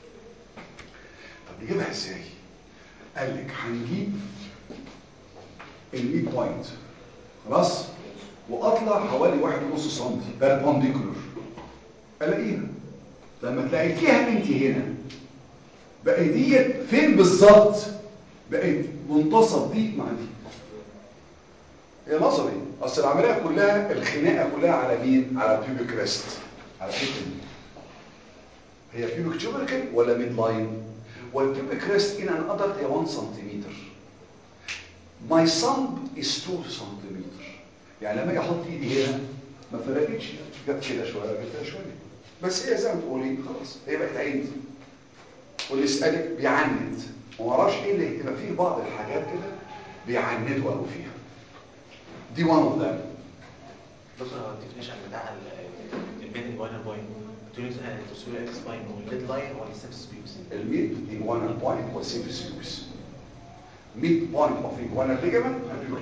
طب نجيبها ازاي قال لك هنجيب الميد بوينت خلاص واطلع حوالي واحد ونص سم بيربونديكولر الاقيها لما تلاقيتيها انت هنا بقى ديت فين بالظبط بقت منتصف دي مع دي هي نظري اصل العمليه كلها الخناقه كلها على مين على البيوبيك ريست على الحته دي هي بيوبيك تيوبركل ولا ميد لاين والبيوبيك ريست ان ان ادلت هي 1 سنتيمتر ماي صمب از 2 سنتيمتر يعني لما اجي احط ايدي هنا ما فرقتش جت كده شويه جت كده شويه بس هي زي ما تقولي خلاص هي بقت عند واللي يسالك بيعند وما اعرفش ايه اللي يبقى فيه بعض الحاجات كده بيعندوا قوي فيها دي وان اوف ذم دكتور هو الديفينيشن بتاع البيدنج واينر بوينت بتقول تصوير اكس لاين والديد لاين هو السيمس بيوس الميد دي وانا بوينت والسيمفيسيوس ميد بوينت اوف وانا ليجمنت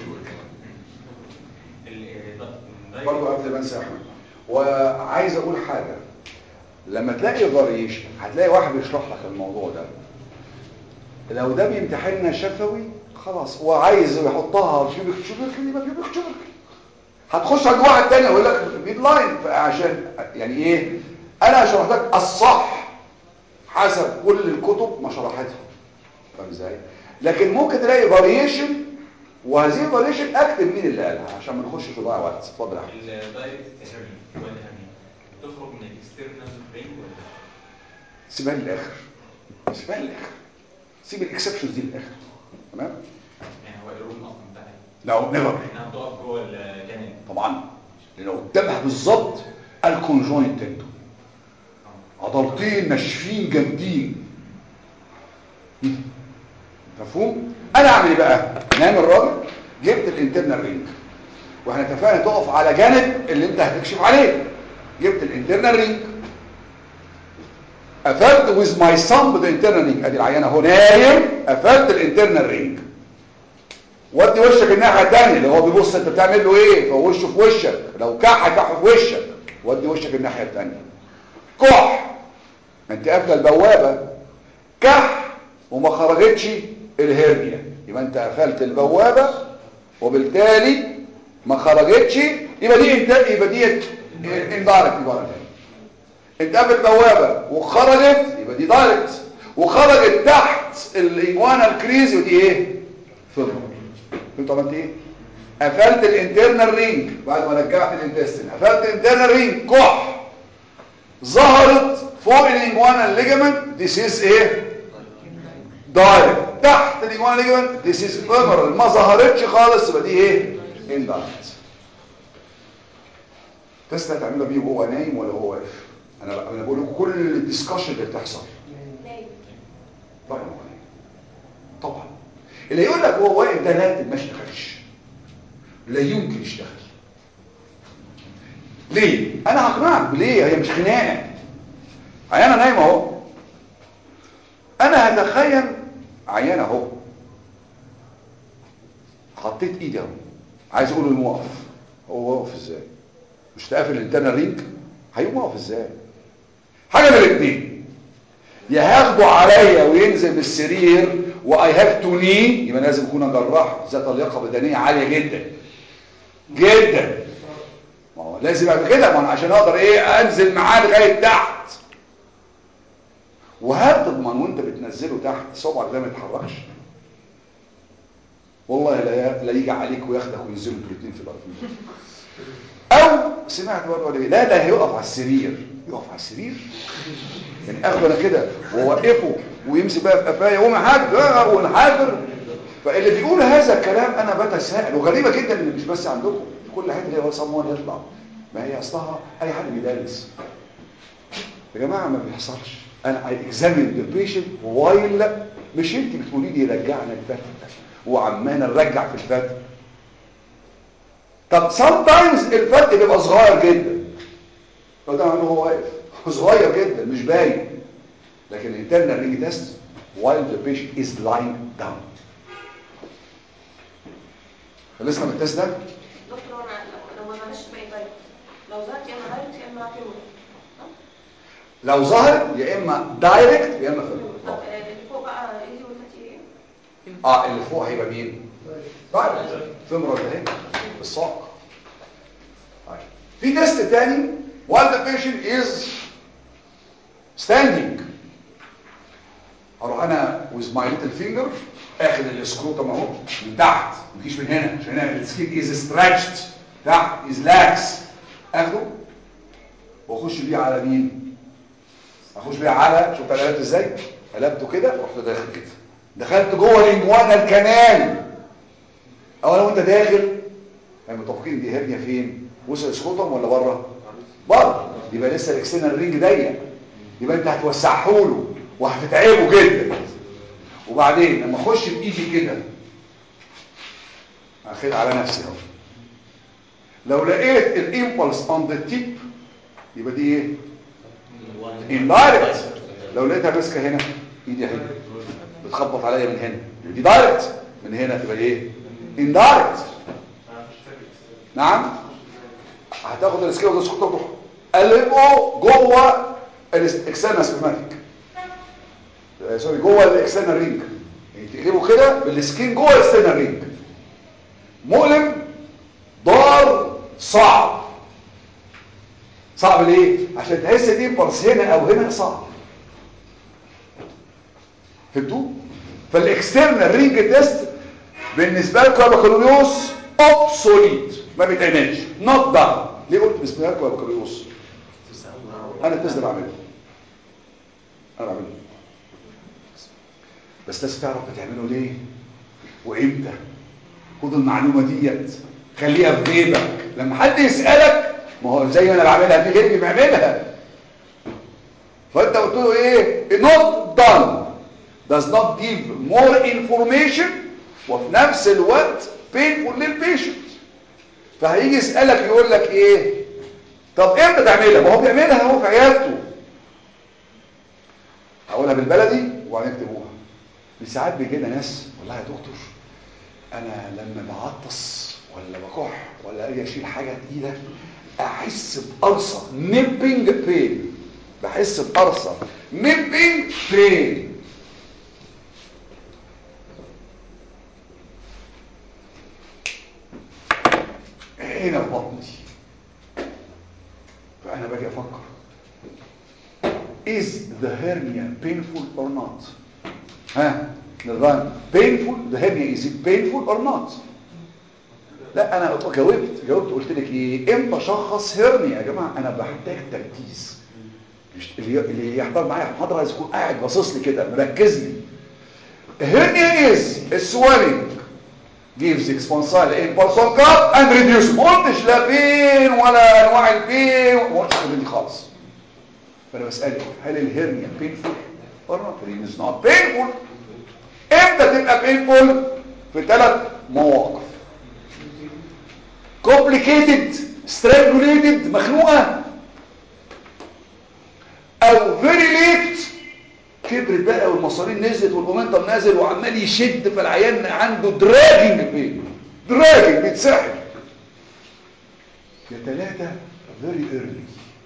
برضه قبل ما انسى يا احمد وعايز اقول حاجه لما تلاقي فاريشن هتلاقي واحد بيشرح لك الموضوع ده لو ده بيمتحننا شفوي خلاص وعايز يحطها في بيك شوبرك يبقى في بيك شوبرك هتخش عند واحد تاني ويقول لك ميد لاين عشان يعني ايه انا شرحت لك الصح حسب كل الكتب ما شرحتها فاهم ازاي لكن ممكن تلاقي فاريشن وهذه الفاريشن اكتب مين اللي قالها عشان ما نخش في ضياع وقت اتفضل يا احمد الدايركت هيرني والهرني تخرج من الاكسترنال رينج ولا سيبها للاخر سيبها للاخر سيب الاكسبشنز دي للاخر تمام يعني هو الروم اصلا بتاعي لو نيفر انها تقف جوه الجنين طبعا لانه قدامها بالظبط الكونجوينت تندون عضلتين ناشفين جامدين مفهوم انا اعمل ايه بقى نام الراجل جبت الانترنال رينج واحنا اتفقنا تقف على جانب اللي انت هتكشف عليه جبت الانترنال رينج قفلت with my thumb the internal ring ادي العيانه اهو نايم قفلت الانترنال رينج ودي وشك الناحيه الثانيه اللي هو بيبص انت بتعمل له ايه هو وشه في وشك لو كح كح في وشك ودي وشك الناحيه الثانيه كح انت قافله البوابه كح وما خرجتش الهرنيا يبقى انت قفلت البوابه وبالتالي ما خرجتش يبقى دي انت يبقى دي اندايركت يبقى انت قبل بوابه وخرجت يبقى دي دايركت وخرجت تحت الانجوانا الكريز ودي ايه فيمر انت عملت ايه قفلت الانترنال رينج بعد ما رجعت الانتستين قفلت الانترنال رينج كح ظهرت فوق الانجوانا الليجمنت ديس از ايه دايركت تحت الانجوانا ليجمنت ديس از فيمر ما ظهرتش خالص يبقى دي ايه اندايركت تست هتعملها بيه وهو نايم ولا هو واقف انا بقى انا بقول لكم كل الديسكشن اللي بتحصل طبعا هو نايم طبعا اللي يقول لك هو واقف ده لا ما اشتغلش لا يمكن يشتغل ليه انا هقنعك ليه هي مش خناقه عيانه نايمه اهو انا هتخيل عيانه اهو حطيت ايدي اهو عايز اقول له وقف هو واقف ازاي مش تقفل الانترنال رينج هيقوم واقف ازاي حاجه من الاثنين يا هاخده عليا وينزل بالسرير واي هاف تو ني يبقى لازم اكون جراح ذات لياقه بدنيه عاليه جدا جدا ما هو لازم ابقى كده ما انا عشان اقدر ايه انزل معاه لغايه تحت وهل تضمن وانت بتنزله تحت صبعك ده ما يتحركش والله لا لا يجي عليك وياخدك وينزلوا انتوا الاثنين في الارض او سمعت برضه ولا ايه لا ده هيقف على السرير يقف على السرير يعني اخده انا كده واوقفه ويمسك بقى في قفايا يقوم حاج ونحافر فاللي بيقول هذا الكلام انا بتساءل وغريبه جدا ان مش بس عندكم في كل حته اللي هو صمون يطلع ما هي اصلها اي حد بيدرس يا جماعه ما بيحصلش انا اي اكزامين ذا بيشنت وايل مش انت بتقولي لي رجعنا الفتح وعمال نرجع في الفتح طب sometimes الفتح بيبقى صغير جدا فده معناه هو واقف صغير جدا مش باين لكن الانترنال رينج تيست while the patient is lying down خلصنا من التست ده دكتور انا لو ما عملش باقي طيب لو ظهرت يا اما دايركت يا اما فيمور لو ظهر يا اما دايركت يا اما طب فيمور اللي فوق بقى ايدي والفتي ايه؟ اه اللي فوق هيبقى مين دايركت فيمور ده ايه الساق طيب في تيست تاني while the patient is standing اروح انا with my little finger اخد السكروتم اهو من تحت ما تجيش من هنا عشان هنا السكين از stretched تحت از لاكس اخده واخش بيه على مين اخش بيه على شوف انا قلبت ازاي قلبته كده ورحت داخل كده دخلت جوه الانجوانا الكنال او لو انت داخل يعني متفقين دي هرنيا فين وسط السكروتم ولا بره بره يبقى لسه الاكسترنال رينج ضيق يبقى انت هتوسعه له وهتتعبه جدا وبعدين لما اخش بايدي كده اخد على نفسي اهو لو لقيت الامبلس اون ذا تيب يبقى دي ايه اندايركت لو لقيتها ماسكه هنا ايدي اهي بتخبط عليا من هنا دي دايركت من هنا تبقى ايه اندايركت نعم هتاخد السكيل وده سكوت تروح قلبه جوه الاكسترنال سبيماتيك سوري جوه الاكسترنال رينج يعني تقلبه كده بالسكين جوه الاكسترنال رينج مؤلم ضار صعب صعب ليه عشان تحس دي بلس هنا او هنا صعب فهمتوا فالاكسترنال رينج تيست بالنسبه لكم يا بكالوريوس اوبسوليت ما بيتعملش نوت دان ليه قلت بسم الله يا بكالوريوس انا التيست ده بعمله انا بعمله بس لازم تعرف بتعمله ليه وامتى خد المعلومه ديت خليها في جيبك لما حد يسالك ما هو زي ما انا بعملها في غيري بيعملها فانت قلت له ايه not done does not give more information وفي نفس الوقت painful للبيشنت فهيجي يسالك يقول لك ايه طب امتى تعملها ما هو بيعملها هو في عيادته هقولها بالبلدي وبعدين اكتبوها ساعات بيجي لنا ناس والله يا دكتور انا لما بعطس ولا بكح ولا اجي اشيل حاجه تقيله احس بقرصه نيبنج بين بحس بقرصه نيبنج بين هنا في بطني the hernia painful or not ها نرفان painful the hernia is it painful or not لا انا جاوبت جاوبت قلت لك ايه امتى اشخص هرنيا يا جماعه انا بحتاج تركيز مش- اللي اللي يحضر معايا محاضره عايز يكون قاعد باصص لي كده مركز لي hernia is a swelling gives expansile impulse on cup and reduce ما قلتش لا بين ولا انواع البين ما قلتش الحاجات دي خالص فانا بسالك هل الهرنيا painful or not it is not painful امتى تبقى painful في ثلاث مواقف complicated strangulated مخنوقه او very late كبرت بقى والمصارين نزلت والمومنتم نازل وعمال يشد فالعيان عنده دراجنج بين دراجنج بيتسحب يا ثلاثة very early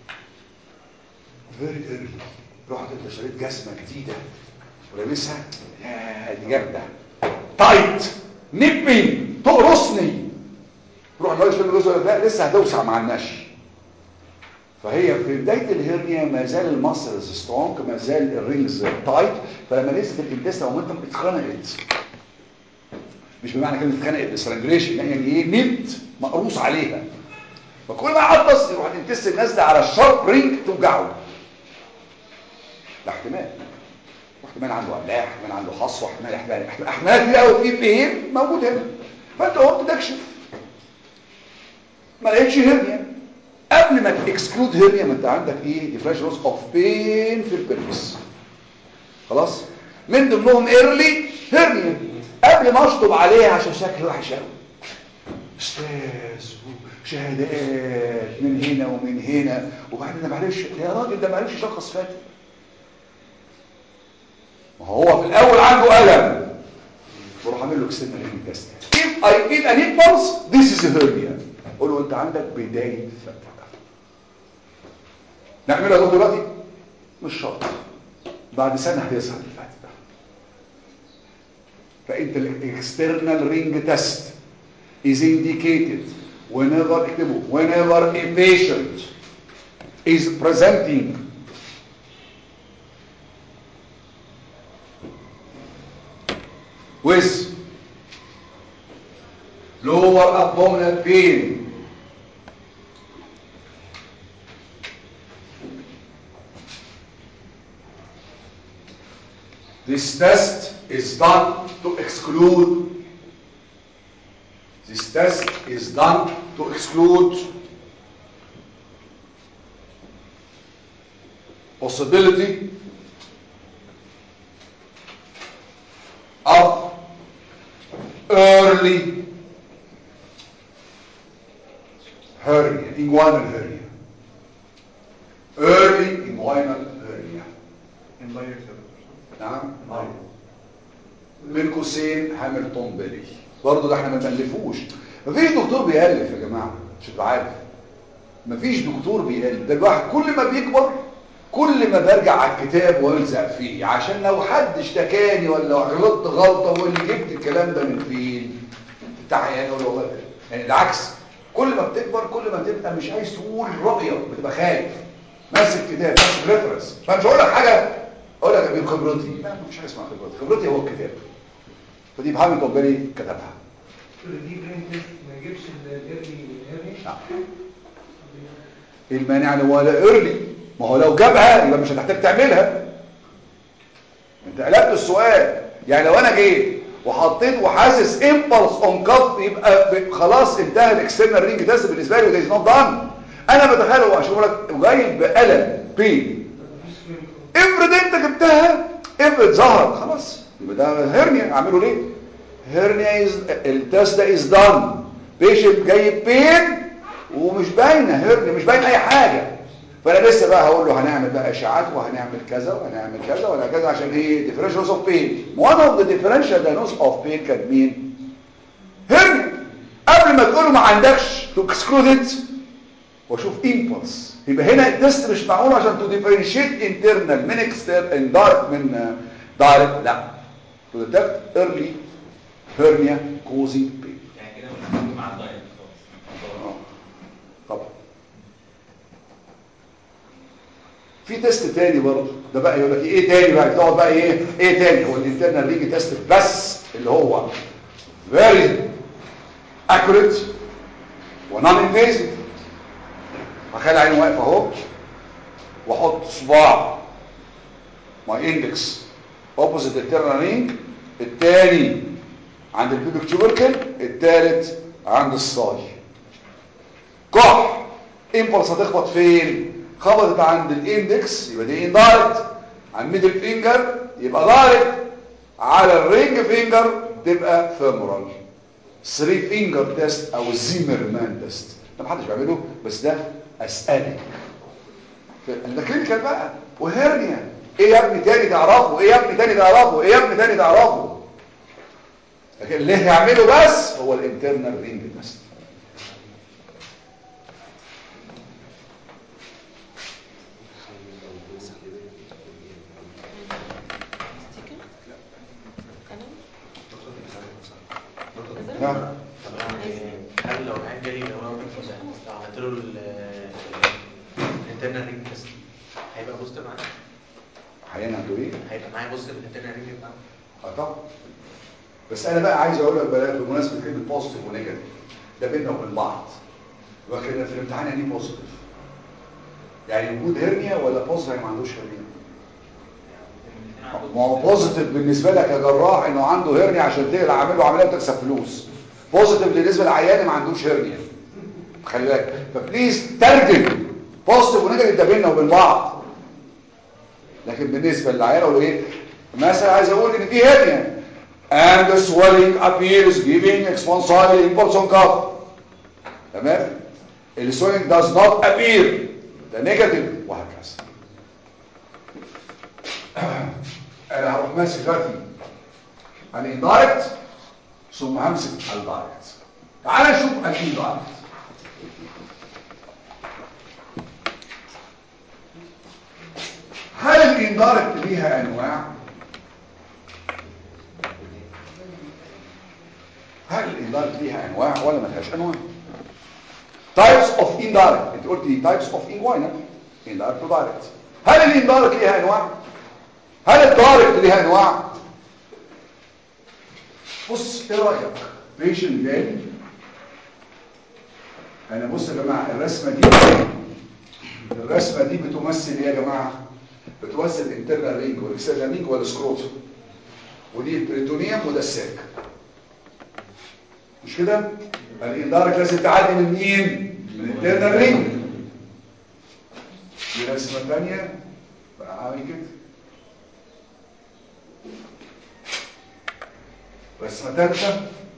very early رحت انت شريت جزمة جديدة ولابسها يا دي جامدة تايت نبي تقرصني روح الراجل يقول له لا لسه هتوسع مع المشي فهي في بداية الهرنيا ما زال الماسلز سترونج ما زال الرينجز تايت فلما نزلت الانتستا مومنتم اتخنقت مش بمعنى كلمة اتخنقت بسترانجليشن يعني ايه نمت مقروص عليها فكل ما عطس يروح الانتست نازله على الشارب رينج توجعه ده احتمال واحتمال عنده املاح احتمال عنده حصوه احتمال احتمال احتمال احتمال كتير قوي في بين موجود هنا فانت قمت تكشف ما لقيتش هرنيا قبل ما تكسكلود هرنيا ما انت عندك ايه ديفراش روس اوف بين في البلفس خلاص من ضمنهم ايرلي هرنيا قبل ما اشطب عليها عشان شكل وحش قوي استاذ شهادات من هنا ومن هنا وبعدين ده معلش يا راجل ده معلش شخص فاتي ما هو في الاول عنده الم بروح اعمل له اكسترنال هيرنيا تيست if I feel an impulse this is a hernia قول له انت عندك بدايه فتح نعملها ده دلوقتي مش شرط بعد سنه هيظهر الفتح ده فانت الاكسترنال رينج تيست is indicated whenever اكتبوا whenever a patient is presenting with lower abdominal pain this test is done to exclude this test is done to exclude possibility of early hernia, inguinal hernia. Early inguinal hernia. نعم بين قوسين هاملتون بيلي برضه ده احنا ما بنلفوش مفيش دكتور بيألف يا جماعه مش تبقى عارف مفيش دكتور بيألف ده الواحد كل ما بيكبر كل ما برجع على الكتاب والزق فيه عشان لو حد اشتكاني ولا غلطت غلطه واللي جبت الكلام ده من فين بتاع يعني ولا والله يعني العكس كل ما بتكبر كل ما بتبقى مش عايز تقول رايك بتبقى خايف ماسك كتاب ماسك ريفرنس فمش هقول لك حاجه اقول لك من خبرتي لا مفيش حاجه اسمها خبرتي خبرتي هو الكتاب فدي بحامل طبالي كتبها دي برين تيست ما يجيبش الايرلي هيرني نعم. ايه المانع ان هو ايرلي ما هو لو جابها يبقى مش هتحتاج تعملها انت قلبت السؤال يعني لو انا جيت وحطيت وحاسس امبلس اون كف يبقى ب- خلاص انتهى الاكسترنال رينج تيست بالنسبه لي وده از نوت دان انا بتخيل هو اشوف لك جاي بالم بين مفيش كلينيكال افرض انت جبتها افرض ظهر خلاص يبقى ده هرنيا اعمله ليه هرنيا از التست ده از دان بيشنت جايب بين ومش باينه هرنيا مش باين اي حاجه فانا لسه بقى هقول له هنعمل بقى اشاعات وهنعمل كذا وهنعمل كذا وهكذا عشان ايه ديفرنشال اوف بين one of the differential diagnosis of pain كان مين هرنيا قبل ما تقول له ما عندكش تو اكسكلود ات واشوف امبلس يبقى هنا التست مش معمول عشان تو ديفرنشيت انترنال من اكسترنال ان دايركت من دايركت لا تو ديتكت ايرلي هيرنيا كوزنج بين يعني كده مش مهم مع الدايت خالص طبعا في تيست تاني برضه ده بقى يقول لك ايه تاني بقى تقعد بقى ايه ايه تاني هو الانترنال رينج تيست بس اللي هو very accurate ونون انفيزيف هخلي عيني واقف اهو واحط صباع ماي اندكس اوبوزيت الترنال رينج الثاني عند البيبك تيوبركل الثالث عند الصاي كح امبلس هتخبط فين خبطت عند الاندكس يبقى دي اندايركت عند الميدل فينجر يبقى دايركت على الرينج فينجر تبقى فيمورال 3 فينجر تيست او الزيمرمان تيست ده محدش بيعمله بس ده اسالك ده كلينيكال بقى وهرنيا ايه يا ابني تاني تعرفه ايه يا ابني تاني تعرفه ايه يا ابني تاني تعرفه لكن اللي هيعمله بس هو الانترنال رينج تيست نعم طب يعني هل لو العيان جالي لو انا لو عملت له الانترنال رينج تيست هيبقى بوزيتيف معايا حاليا عنده ايه هيبقى معايا بوزيتيف الانترنال رينج معايا اه طبعا بس انا بقى عايز اقول لك بقى بمناسبه كلمه بوزيتيف ونيجاتيف ده بيننا وبين بعض لكن في الامتحان يعني بوزيتيف يعني وجود هرنيا ولا بوزيتيف ما عندوش هرنيا ما هو بوزيتيف بالنسبه لك يا جراح انه عنده هرنيا عشان تقلع عامل له عمليه وتكسب فلوس بوزيتيف بالنسبه للعيان ما عندوش هرنيا خلي بالك فبليز ترجم بوزيتيف ونيجاتيف ده بيننا وبين بعض لكن بالنسبه للعيان اقول ايه مثلا عايز اقول ان في هرنيا and the swelling appears giving expansile impulse on cuff تمام ال swelling does not appear ده نيجاتيف وهكذا انا هروح ماسك دلوقتي الاندايركت ثم همسك الدايركت تعال نشوف الاندايركت هل الاندايركت ليها انواع هل الاندايركت ليها انواع ولا ما لهاش انواع types of indirect انت قلت لي types of inguinal indirect و direct هل الاندايركت ليها انواع هل الدايركت ليها انواع بص ايه رايك بيشن جاي انا بص يا جماعه الرسمه دي الرسمه دي بتمثل ايه يا جماعه بتمثل الانترنال رينج والاكسترنال رينج والسكروتوم ودي البريتونيوم وده الساك مش كده الاندارك لازم تعدي من مين من الانترنال رينج دي رسمه ثانيه بقى عامل كده رسمه ثالثه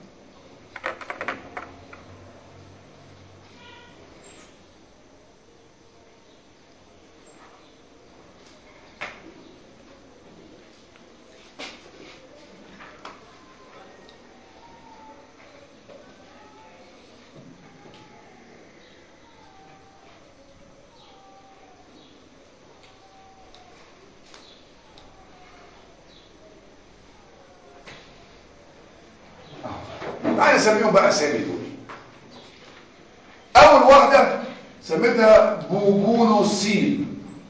تعالى نسميهم بقى اسامي دول اول واحده سميتها بوبونوسين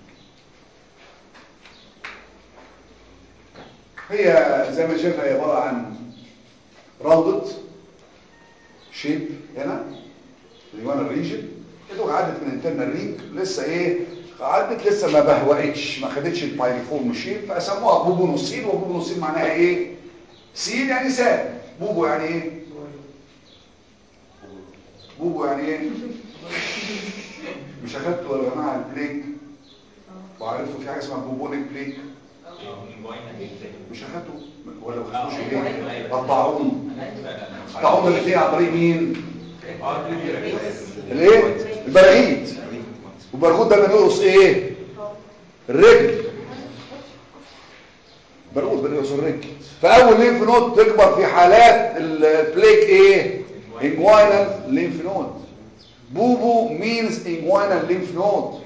هي زي ما شايفها هي عباره عن راوندد شيب هنا اليوان الريجن كده عدت من انترنال رينج لسه ايه عدت لسه ما بهوقتش ما خدتش البايريفورم شيب فسموها بوبونوسين وبوبونوسين معناها ايه سين يعني ساد بوبو يعني ايه بوبو يعني ايه مش اخدتوا يا جماعه البليك وعرفتوا في حاجه اسمها بوبونيك بليك مش اخدتوا ولا ما خدتوش ايه الطاعون الطاعون اللي فيه عن طريق مين الايه البراغيث والبرغوث ده اللي بيرقص ايه الرجل برغوث بيرقص الرجل فاول ليمف نود تكبر في حالات البليك ايه inguinal lymph node بوبو means inguinal lymph node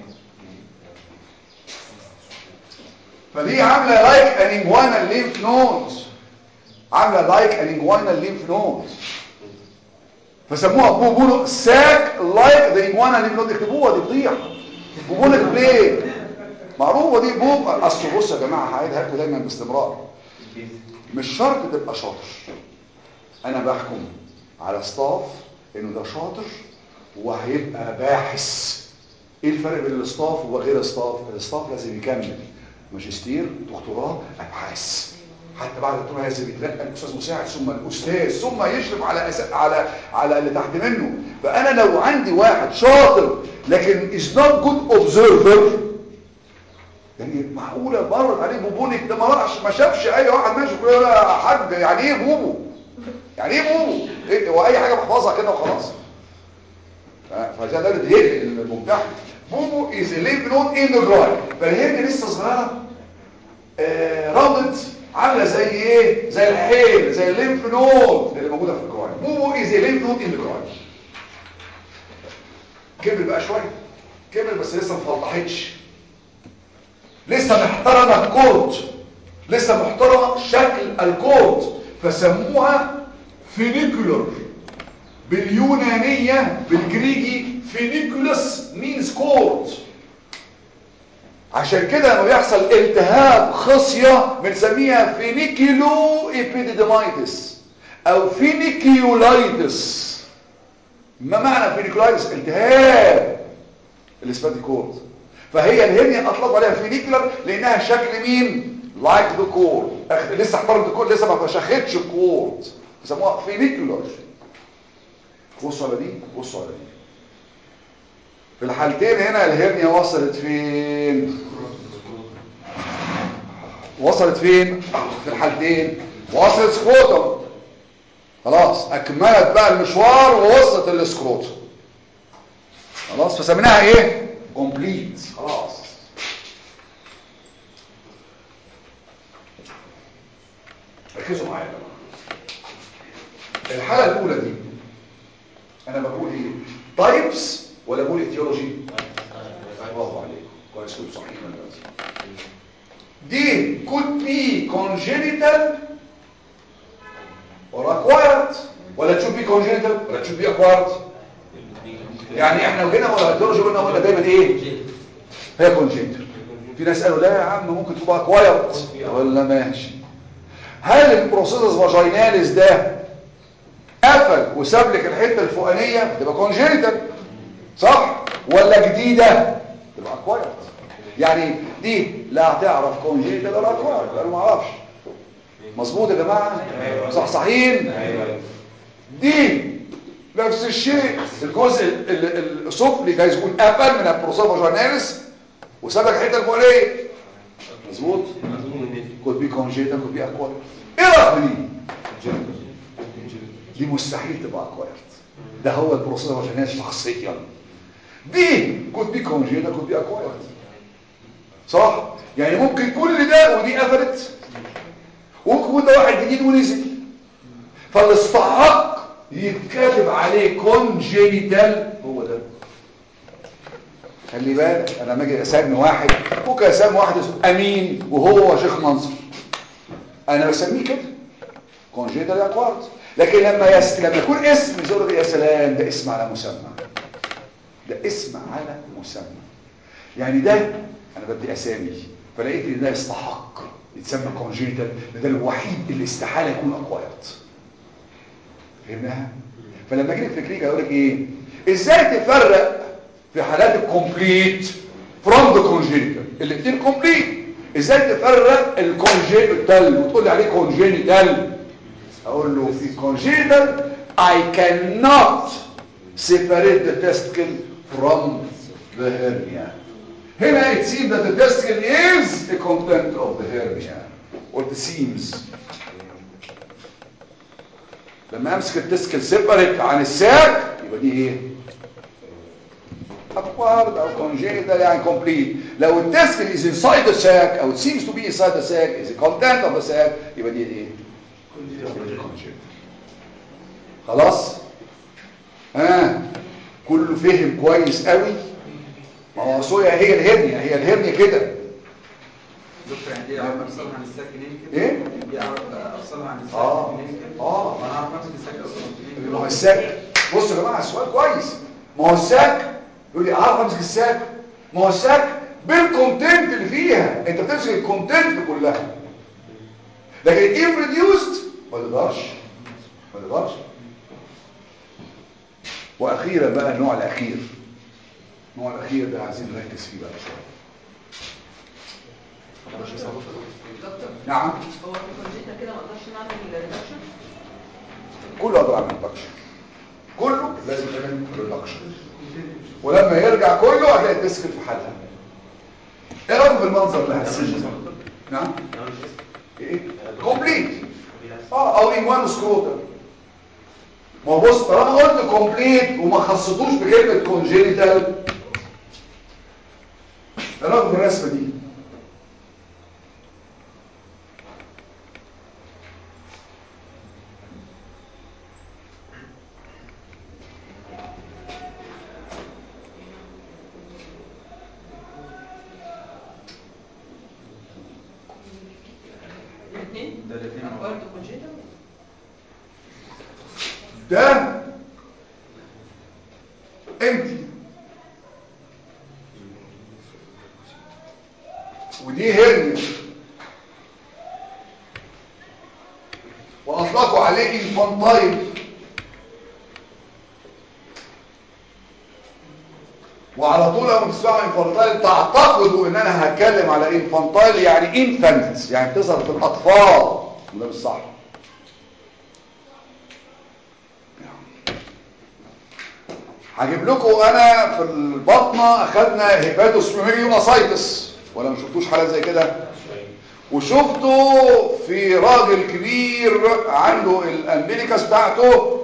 فدي عامله لايك an inguinal lymph node عامله لايك an inguinal lymph node فسموها بوبونو ساك لايك ذا inguinal lymph node اكتبوها دي فضيحه بوبونك بليه معروفه دي بوب اصل بص يا جماعه هعيدها لكم دايما باستمرار مش شرط تبقى شاطر انا بحكم على ستاف انه ده شاطر وهيبقى باحث ايه الفرق بين الستاف وغير الستاف الستاف لازم يكمل ماجستير دكتوراه ابحاث حتى بعد الدكتوراه لازم يترقى الاستاذ مساعد ثم الاستاذ ثم يشرف على أس... على على اللي تحت منه فانا لو عندي واحد شاطر لكن is not good observer يعني معقوله مرت عليه بوبونك ده ما راحش ما شافش اي واحد ماشي بيقول يا حاج يعني ايه بوبو يعني ايه بوبو إيه هو اي حاجه بحفظها كده وخلاص ف- فده ده الهيد الممتع بوبو is a lymph node in the groin فالهيد لسه صغيره آه راضت عامله زي ايه زي الحيل زي الليمف نود اللي موجوده في الجروين بوبو is a lymph node in the groin كبر بقى شويه كبر بس لسه ما فضحتش لسه محترمه الكورد لسه محترمه شكل الكورد فسموها فينيكولر باليونانية بالجريجي فينيكولس مينز كورد عشان كده لما بيحصل التهاب خصية بنسميها فينيكيلو ايبيديدمايتس او فينيكيولايتس ما معنى فينيكولايتس التهاب الاسباتي كورد فهي الهرنيا اطلقوا عليها فينيكولر لانها شكل مين لايك ذا كورد لسه احترمت الكورد لسه ما فشختش الكورد بيسموها فينيكولر بصوا على دي بصوا على دي في الحالتين هنا الهرنيا وصلت فين وصلت فين في الحالتين وصلت سكروتم خلاص اكملت بقى المشوار ووصلت السكروتم خلاص فسميناها ايه كومبليت خلاص ركزوا معايا يا جماعه الحاله الاولى دي انا بقول ايه تايبس ولا بقول ايتيولوجي برافو عليك كويس كنت صحيح دي could be congenital or acquired ولا should be congenital ولا should be acquired يعني احنا لو جينا ولا ايتيولوجي قلنا قلنا دايما ايه هي congenital في ناس قالوا لا يا عم ممكن تبقى acquired ولا ماشي هل البروسيسس فاجيناليس ده قفل وساب لك الحته الفوقانيه تبقى كونجينيتال صح ولا جديده تبقى اكوايرد يعني دي لا هتعرف كونجينيتال ولا اكوايرد انا ما اعرفش مظبوط يا جماعه صح صحيين دي نفس الشيء الجزء ال- ال- السفلي جايز يكون قفل من البروسيس فاجيناليس وساب لك الحته الفوقانيه مظبوط could be congenital could be acquired ايه رايك في دي دي مستحيل تبقى اكوايرد ده هو البروسيس فاجينال شخصيا دي كود بي كونجينال كود بي اكوايرد صح يعني ممكن كل ده ودي قفلت وممكن ده واحد جديد ونزل فالاستحق يتكاتب عليه كونجينيتال هو ده خلي بالك انا لما اجي اسمي واحد ممكن اسمي واحد اسمه امين وهو شيخ منصر انا بسميه كده كونجينيتال اكوارد لكن لما يس... لما يكون اسم زور يا سلام ده اسم على مسمى ده اسم على مسمى يعني ده انا بدي اسامي فلقيت ان ده يستحق يتسمى كونجينيتال ده الوحيد اللي استحاله يكون اكوايرد فهمناها فلما اجي لك في كلينيكا اقول لك ايه ازاي تفرق في حالات الكومبليت فروم ذا كونجينيتال الاثنين كومبليت ازاي تفرق الكونجينيتال وتقول لي عليه كونجينيتال اقول له في congenital I cannot separate the testicle from the hernia هنا it seems that the testicle is the content of the hernia or the seams لما امسك التستكل سيبريت عن الساك يبقى دي ايه acquired او congenital يعني complete لو التستكل is inside the sac او it seems to be inside the sac is the content of the sac يبقى دي ايه خلاص ها كله فهم كويس قوي ما هو صويا هي الهرنيا هي الهرنيا كده دكتور يعني دي اعرف افصلها عن الساك منين كده ايه دي اعرف افصلها عن الساك اه منين كده اه ما انا اعرف امسك الساك اصلا منين ما هو الساك بصوا يا جماعه السؤال كويس ما هو الساك يقول لي اعرف امسك الساك ما هو الساك بالكونتنت اللي فيها انت بتمسك الكونتنت كلها لكن if reduced ما تقدرش ما تقدرش واخيرا بقى النوع الاخير النوع الاخير ده عايزين نركز فيه بقى شويه دكتور نعم هو في الكونجيتا كده ما اقدرش نعمل ريدكشن كله اقدر اعمل ريدكشن كله لازم نعمل ريدكشن ولما يرجع كله هتلاقي الديسك في حالها ايه رايك في المنظر ده السن نعم ايه كومبليت اه او انوان سكروتر ما هو بص طالما قلت كومبليت وما خصتوش بكلمه كونجينيتال ايه رايك في الرسمه دي الاثنين ده الاثنين مع بعض. برضه كونجيتا ده امتي ودي هرنيا واطلقوا عليه انفانتايل وعلى طول لما تسمعوا انفانتايل تعتقدوا ان انا هتكلم على انفانتايل يعني انفانت يعني بتظهر في الاطفال وده مش صح هجيب لكم انا في البطنه اخدنا هيباتوسميميلي واسايتس ولا ما شفتوش حالات زي كده وشفته في راجل كبير عنده الامبليكاس بتاعته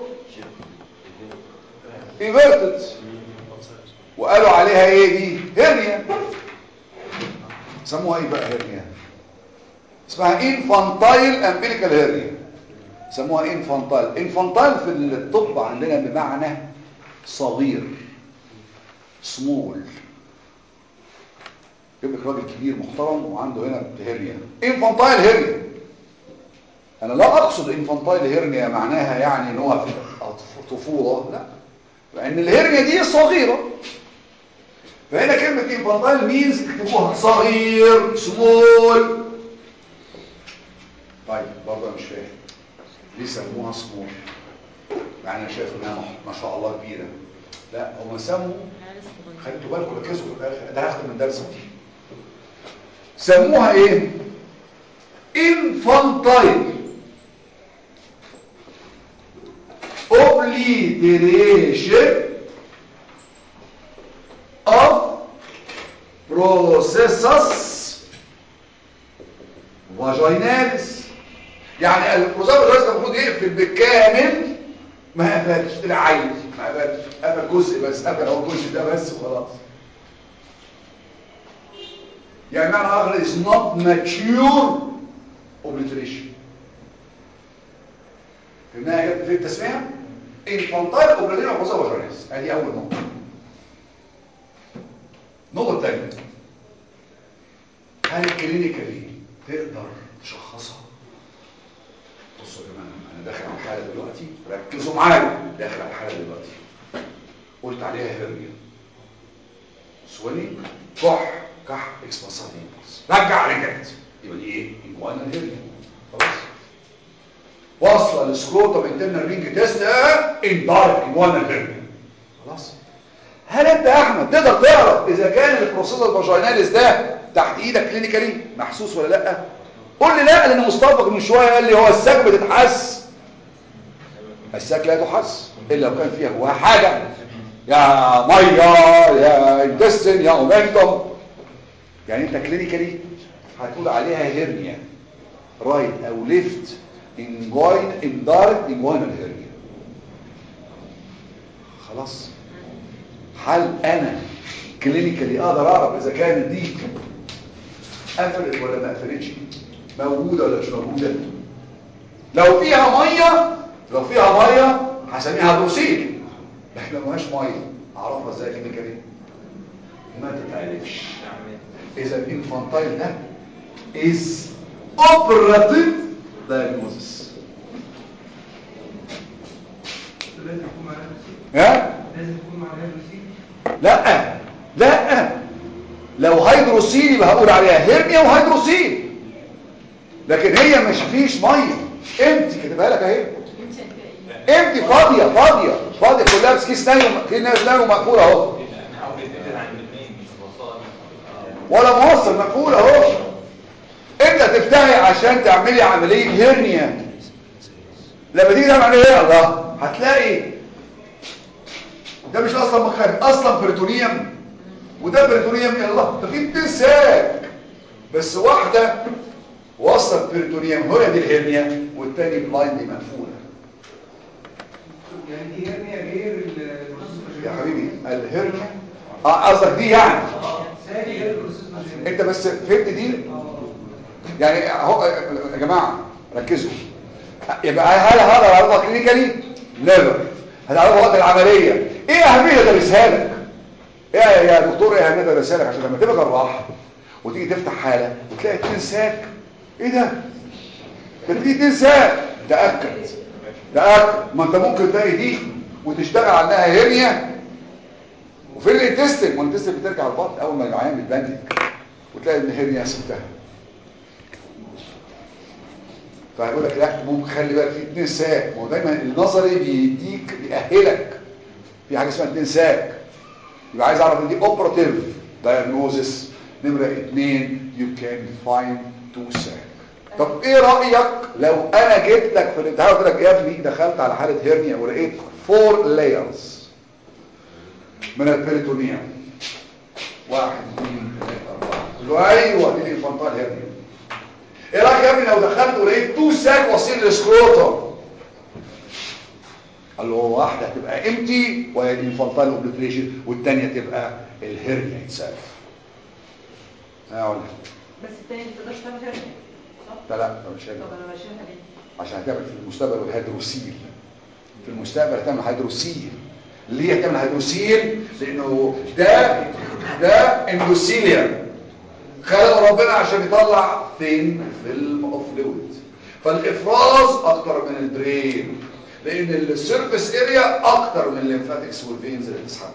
ايفيرتد وقالوا عليها ايه دي هرنيا سموها ايه بقى هرنيا اسمها انفانتايل امبليكال هرنيا سموها انفانتايل انفانتايل في الطب عندنا بمعنى صغير سمول يجيب لك راجل كبير محترم وعنده هنا هرنيا انفانتايل هرنيا انا لا اقصد انفانتايل هرنيا معناها يعني ان هو في طفوله لا لان الهرنيا دي صغيره فهنا كلمه انفانتايل مينز اكتبوها صغير سمول طيب برضه أنا مش فاهم ليه سموها سمول مع انا شايف انها ما شاء الله كبيره لا هم سموا خدتوا بالكم ركزوا في الاخر ده هاخد من درس دي سموها ايه انفانتايل obliteration of processus vaginalis يعني البروسيس vaginalis المفروض يقفل بالكامل ما قفلش العين ما قفلش قفل جزء بس قفل هو الجزء ده بس وخلاص يعني معنى اخر is not mature obliteration فهمناها في التسمية infantile obliteration of processus vaginalis ادي اول نقطة النقطة الثانية هل الكلينيكالي تقدر تشخصها بصوا يا جماعه انا داخل على الحاله دلوقتي ركزوا معايا داخل على الحاله دلوقتي قلت عليها هيرنيا سويننج كح كح اكسبانسات امبلس رجع رجعت يبقى دي ايه انجوانا هيرنيا خلاص واصله للسكروتم انترنال رينج تيست ان دايركت انجوانا هيرنيا خلاص هل انت يا احمد تقدر تعرف اذا كان البروسيس الفاجيناليس ده تحت ايدك كلينيكالي محسوس ولا لا قول لي لا لان مصطفى من شويه قال لي هو الساك بتتحس الساك لا تحس الا لو كان فيها جواها حاجه يا ميه يا انتستين يا اومنتوم يعني انت كلينيكالي هتقول عليها هيرنيا رايت او ليفت انجوين اندارت انجوينال هيرنيا خلاص هل انا كلينيكالي اقدر اعرف اذا كانت دي قفلت ولا ما قفلتش موجوده ولا مش موجوده لو فيها ميه لو فيها ميه هسميها بروسيل لكن لو ماهاش ميه اعرفها ازاي كلينيكالي ما تتعرفش اذا الانفانتايل ده is operative diagnosis لازم يكون معانا ها لازم يكون معانا ريسيت لا لا لو هيدروسيل يبقى هقول عليها هرنيا وهيدروسيل لكن هي مش فيش ميه امتي كاتبها لك اهي امتي فاضيه فاضيه فاضيه كلها بس كيس نايم كيس نايم مقفول اهو نحاول نتقل عن الاثنين مش وصلها ولا موصل مقفول اهو انت تفتحي عشان تعملي عمليه هرنيا لما تيجي تعمل عمليه ايه الله هتلاقي ده مش اصلا مخارج اصلا بريتونيوم وده بريتونيوم يا الله ده في اتساق بس واحده وصلت بريتونيوم هي دي الهرنيا والتاني بلايند مقفوله يعني دي هرنيا غير ال- يا حبيبي الهرنيا اه قصدك دي يعني ثاني غير البروسيس انت بس فهمت دي يعني اهو يا جماعه ركزوا يبقى هل هذا عرضها كلينيكالي نيفر هتعرفها وقت العمليه ايه اهميه درسها لك ايه يا دكتور ايه اهميه درسها لك عشان لما تبقى جراح وتيجي تفتح حاله وتلاقي اتنين ساك ايه ده ده في اتنين ساك تاكد تاكد ما انت ممكن تلاقي دي وتشتغل عنها هرنيا وفي الانتستين والانتستين بترجع البطن اول ما العيان بتبنك وتلاقي ان هرنيا سبتها فهيقول لك لا ممكن خلي بالك في اتنين ساك ما هو دايما النظري بيديك بيأهلك في حاجه اسمها اتنين ساك يبقى عايز اعرف ان دي اوبراتيف دايجنوزس نمره اتنين يو كان فايند تو ساك طب ايه رايك لو انا جيت لك في الامتحان قلت لك يا ابني دخلت على حاله هرنيا ولقيت فور لايرز من البريتونيوم واحد اثنين ثلاثة أربعة قلت له أيوة دي الانفانتال هرنيا ايه رايك يا ابني لو دخلت ولقيت تو ساك واصلين للسكروتم قال له واحدة تبقى امتي وهي الانفانتال اوبليتريشن والتانية تبقى الهرنيا اتسالف اقول بس التاني ما تقدرش تعمل هرنيا صح؟ لا لا مش طب هرنيا انا ماشيها ليه؟ عشان هتعمل في المستقبل الهيدروسيل في المستقبل هتعمل هيدروسيل ليه هتعمل هيدروسيل لانه ده ده اندوسيليا خلق ربنا عشان يطلع ثين فيلم اوف فلويد فالافراز اكتر من الدرين لان السيرفيس اريا اكتر من الليمفاتكس والفينز اللي بتسحبها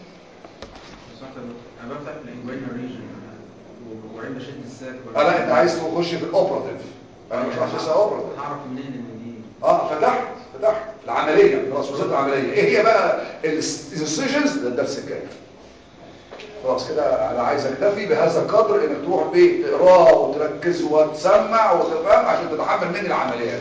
انا بفتح الانجوينال ريجن وبعدين بشد الساك لا انت عايز تخش في الاوبراتيف انا مش راح لسه اوبراتيف هعرف منين ان دي اه فتحت فتحت العمليه خلاص وصلت العمليه ايه هي بقى الديسيجنز ده الدرس الجاي خلاص كده انا عايز اكتفي بهذا القدر انك تروح بيت تقراه وتركز وتسمع وتفهم عشان تتحمل مني العمليات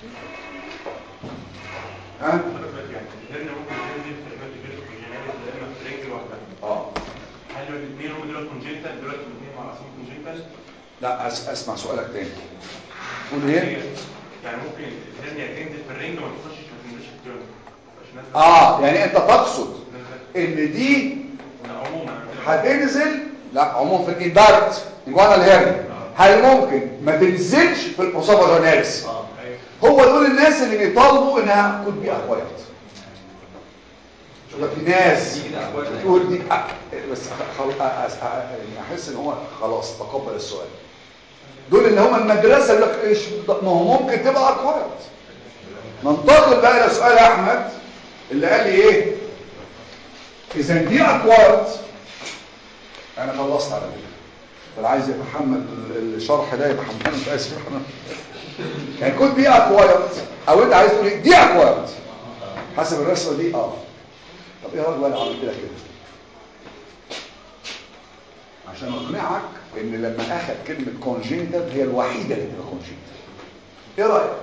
ها يعني الهرنيا ممكن تنزل في الفيرتيكال كونجينيتال يا اما في رينج لوحدها اه هل الاثنين هم دول كونجينيتال دلوقتي الاثنين مع اسمهم كونجينيتال لا أس اسمع سؤالك تاني قول ايه يعني ممكن الهرنيا تنزل في الرينج وما تخشش ما تنزلش في التيرن عشان نازله اه يعني انت تقصد نازله ان دي لا، عموما أنا كده هتنزل لا عموما في الانبارت انجوانا الهرني هل ممكن ما تنزلش في الاصابه جوناليس ايوه هو دول الناس اللي بيطالبوا انها تكون بي اكوايرد شوف في ناس تقول دي أ- بس خل... أ- أ- يعني احس ان هو خلاص تقبل السؤال دول اللي هم المدرسه اللي لك ايش ما هو ممكن تبقى اكوايرد ننتقل بقى الى سؤال احمد اللي قال لي ايه اذا دي اكوايرد انا خلصت على كده فاللي عايز يتحمل الشرح ده يتحمله مش اسف يعني كنت دي اكوايرد او انت عايز تقول إيه؟ دي اكوايرد حسب الرسمه دي اه طب ايه رايك بقى لو عملت لك كده عشان اقنعك ان لما اخذ كلمه كونجينيتال هي الوحيده اللي تبقى كونجينيتال ايه رايك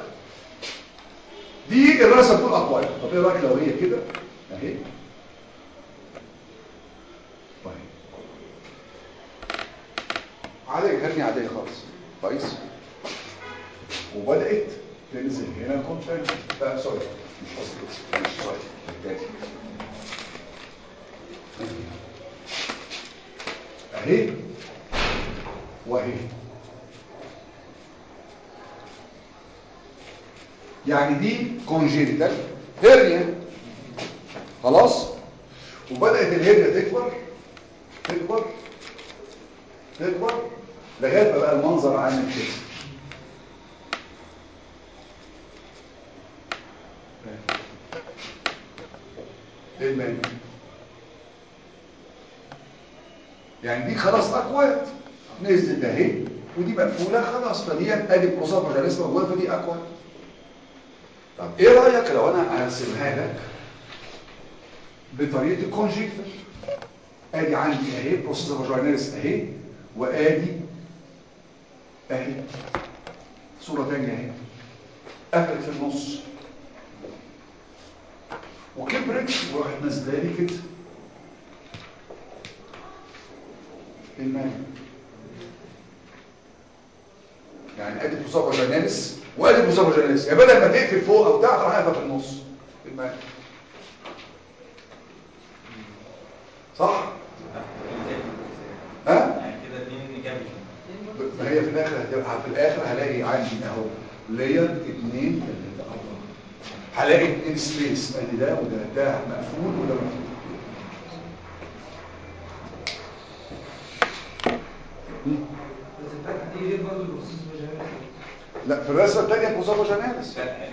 دي الرسمه بتقول اكوايرد طب ايه رايك لو هي كده اهي طيب عادية هرني عادية خالص كويس وبدأت تنزل هنا كونتنت لا سوري مش قصدي كده مش سوري تاني. اهي واهي يعني دي كونجينيتال هرنيا خلاص وبدأت الهرنيا تكبر تكبر تكبر لغايه ما بقى المنظر عامل كده ايه المانع يعني دي خلاص اكواد نزلت اهي ودي مقفوله خلاص فدي ادي بروسات مجالس موجوده فدي اكواد طب ايه رايك لو انا هرسمها لك بطريقه الكونجيكتور ادي عندي اهي بروسيس فاجيناليس اهي وادي اهي صوره ثانيه اهي قفلت في النص وكبرت وراحت نازله لي كده المال يعني ادي بروسافا جاناليس وادي بروسافا جاناليس يعني بدل ما تقفل فوق او تحت راح قافله في النص المال صح ها يعني كده اتنين جنبي ما هي في الاخر هتبقى في الاخر هلاقي عندي اهو لاير اتنين تلاته اربعه هلاقي اتنين سبيس ادي ده وده ده مقفول وده مقفول بس الفتحة دي غير برضه البروسيس فاجينال لا في الرسمه الثانيه بروسافا جاناليس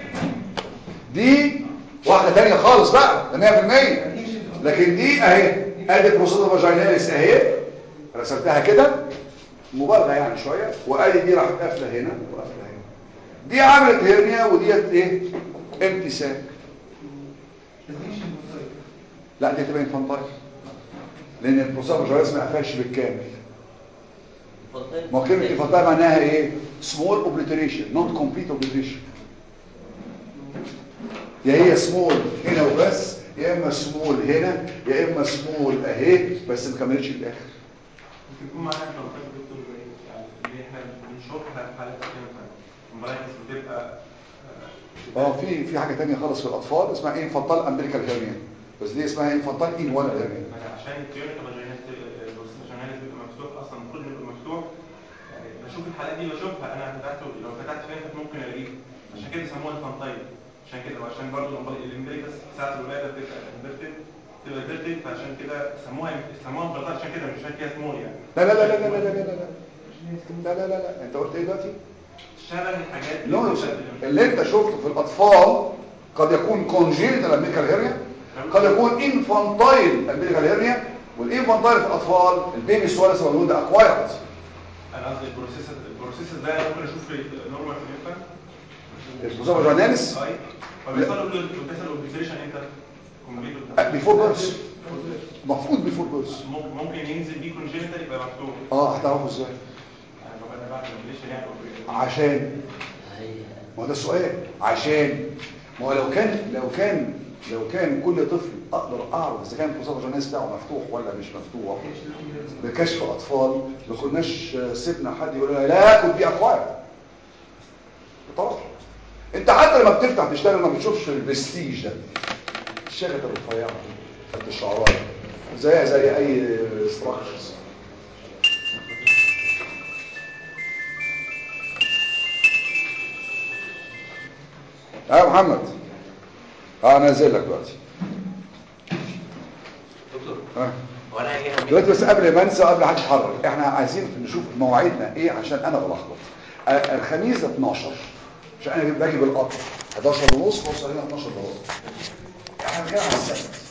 دي واحده ثانيه خالص بقى ده 100% لكن دي اهي ادي بروسيس فاجيناليس اهي رسمتها كده مبالغه يعني شويه وادي دي راحت قافله هنا وقافله هنا دي عملت هيرنيا وديت ايه امتساك تديش المنطقة لا دي هتبقى انفانتايل لان البروسيس فاجيناليس ما قفلش بالكامل ما هو كلمه انفانتايل معناها ايه سمول اوبليتريشن نوت كومبليت اوبليتريشن يا هي سمول هنا وبس يا اما سمول هنا يا اما سمول اهي بس ما كملتش للاخر بتكون معانا خلطات دكتور زي يعني اللي احنا بنشوفها في حالات كده المراكز بتبقى اه في في حاجه تانية خالص في الاطفال اسمها انفانتال امبريكال هيرنيا بس دي اسمها انفانتال ان ولا هيرنيا أنا عشان الكيونيكا فاجينال البروسيس فاجينال بيبقى مفتوح اصلا المفروض إنه يبقى مفتوح يعني بشوف الحالات دي بشوفها انا فتحته لو فتحت فين ممكن الاقيه عشان كده سموها الفانتايل عشان كده وعشان برضه الامبريكس ساعه الولاده بتبقى انفيرتد تبقى انفيرتد فعشان كده سموها سموها فانتايل عشان كده مش عشان كده سمول يعني لا لا لا لا لا لا لا لا لا لا لا لا لا انت قلت ايه دلوقتي شبه الحاجات نو اللي انت شفته في الاطفال قد يكون كونجينيتال امبريكال هيرنيا قد يكون انفانتايل امبريكال هيرنيا والانفانتايل في الاطفال البيبي الصغير سواء ده اكوايرد انا قصدي البروسيس البروسيس ده أنا ممكن اشوف في نورمال في الانفان البروسافا جاناليس اي فبيحصل له بيحصل اوبليتريشن امتى كومبليت بيفور بيرث المفروض بيفور بيرث ممكن ينزل بيه كونجنتال يبقى مفتوح اه هتعرفوا ازاي يعني لو انا بعمل اوبليشن يعني عشان ما هو ده السؤال عشان ما هو لو كان لو كان لو كان كل طفل اقدر اعرف اذا كان البروسافا جاناليس بتاعه مفتوح ولا مش مفتوح بكشف اطفال ما كناش سيبنا حد يقول لنا لا كنت دي اكواير طبعا انت حتى لما بتفتح تشتغل ما بتشوفش البستيج ده الشغله الرفيعه بتاعت الشعرايه زيها زي اي ستراكشرز اه محمد اه انزل لك دلوقتي دكتور اه هو انا هاجي أعمل- دلوقتي بس قبل ما انسى قبل حد يتحرك احنا عايزين نشوف مواعيدنا ايه عشان انا بلخبط آه، الخميس ده 12 عشان انا باجي بالقطر 11 ونص بوصل هنا 12 ونص احنا بنتكلم على السبت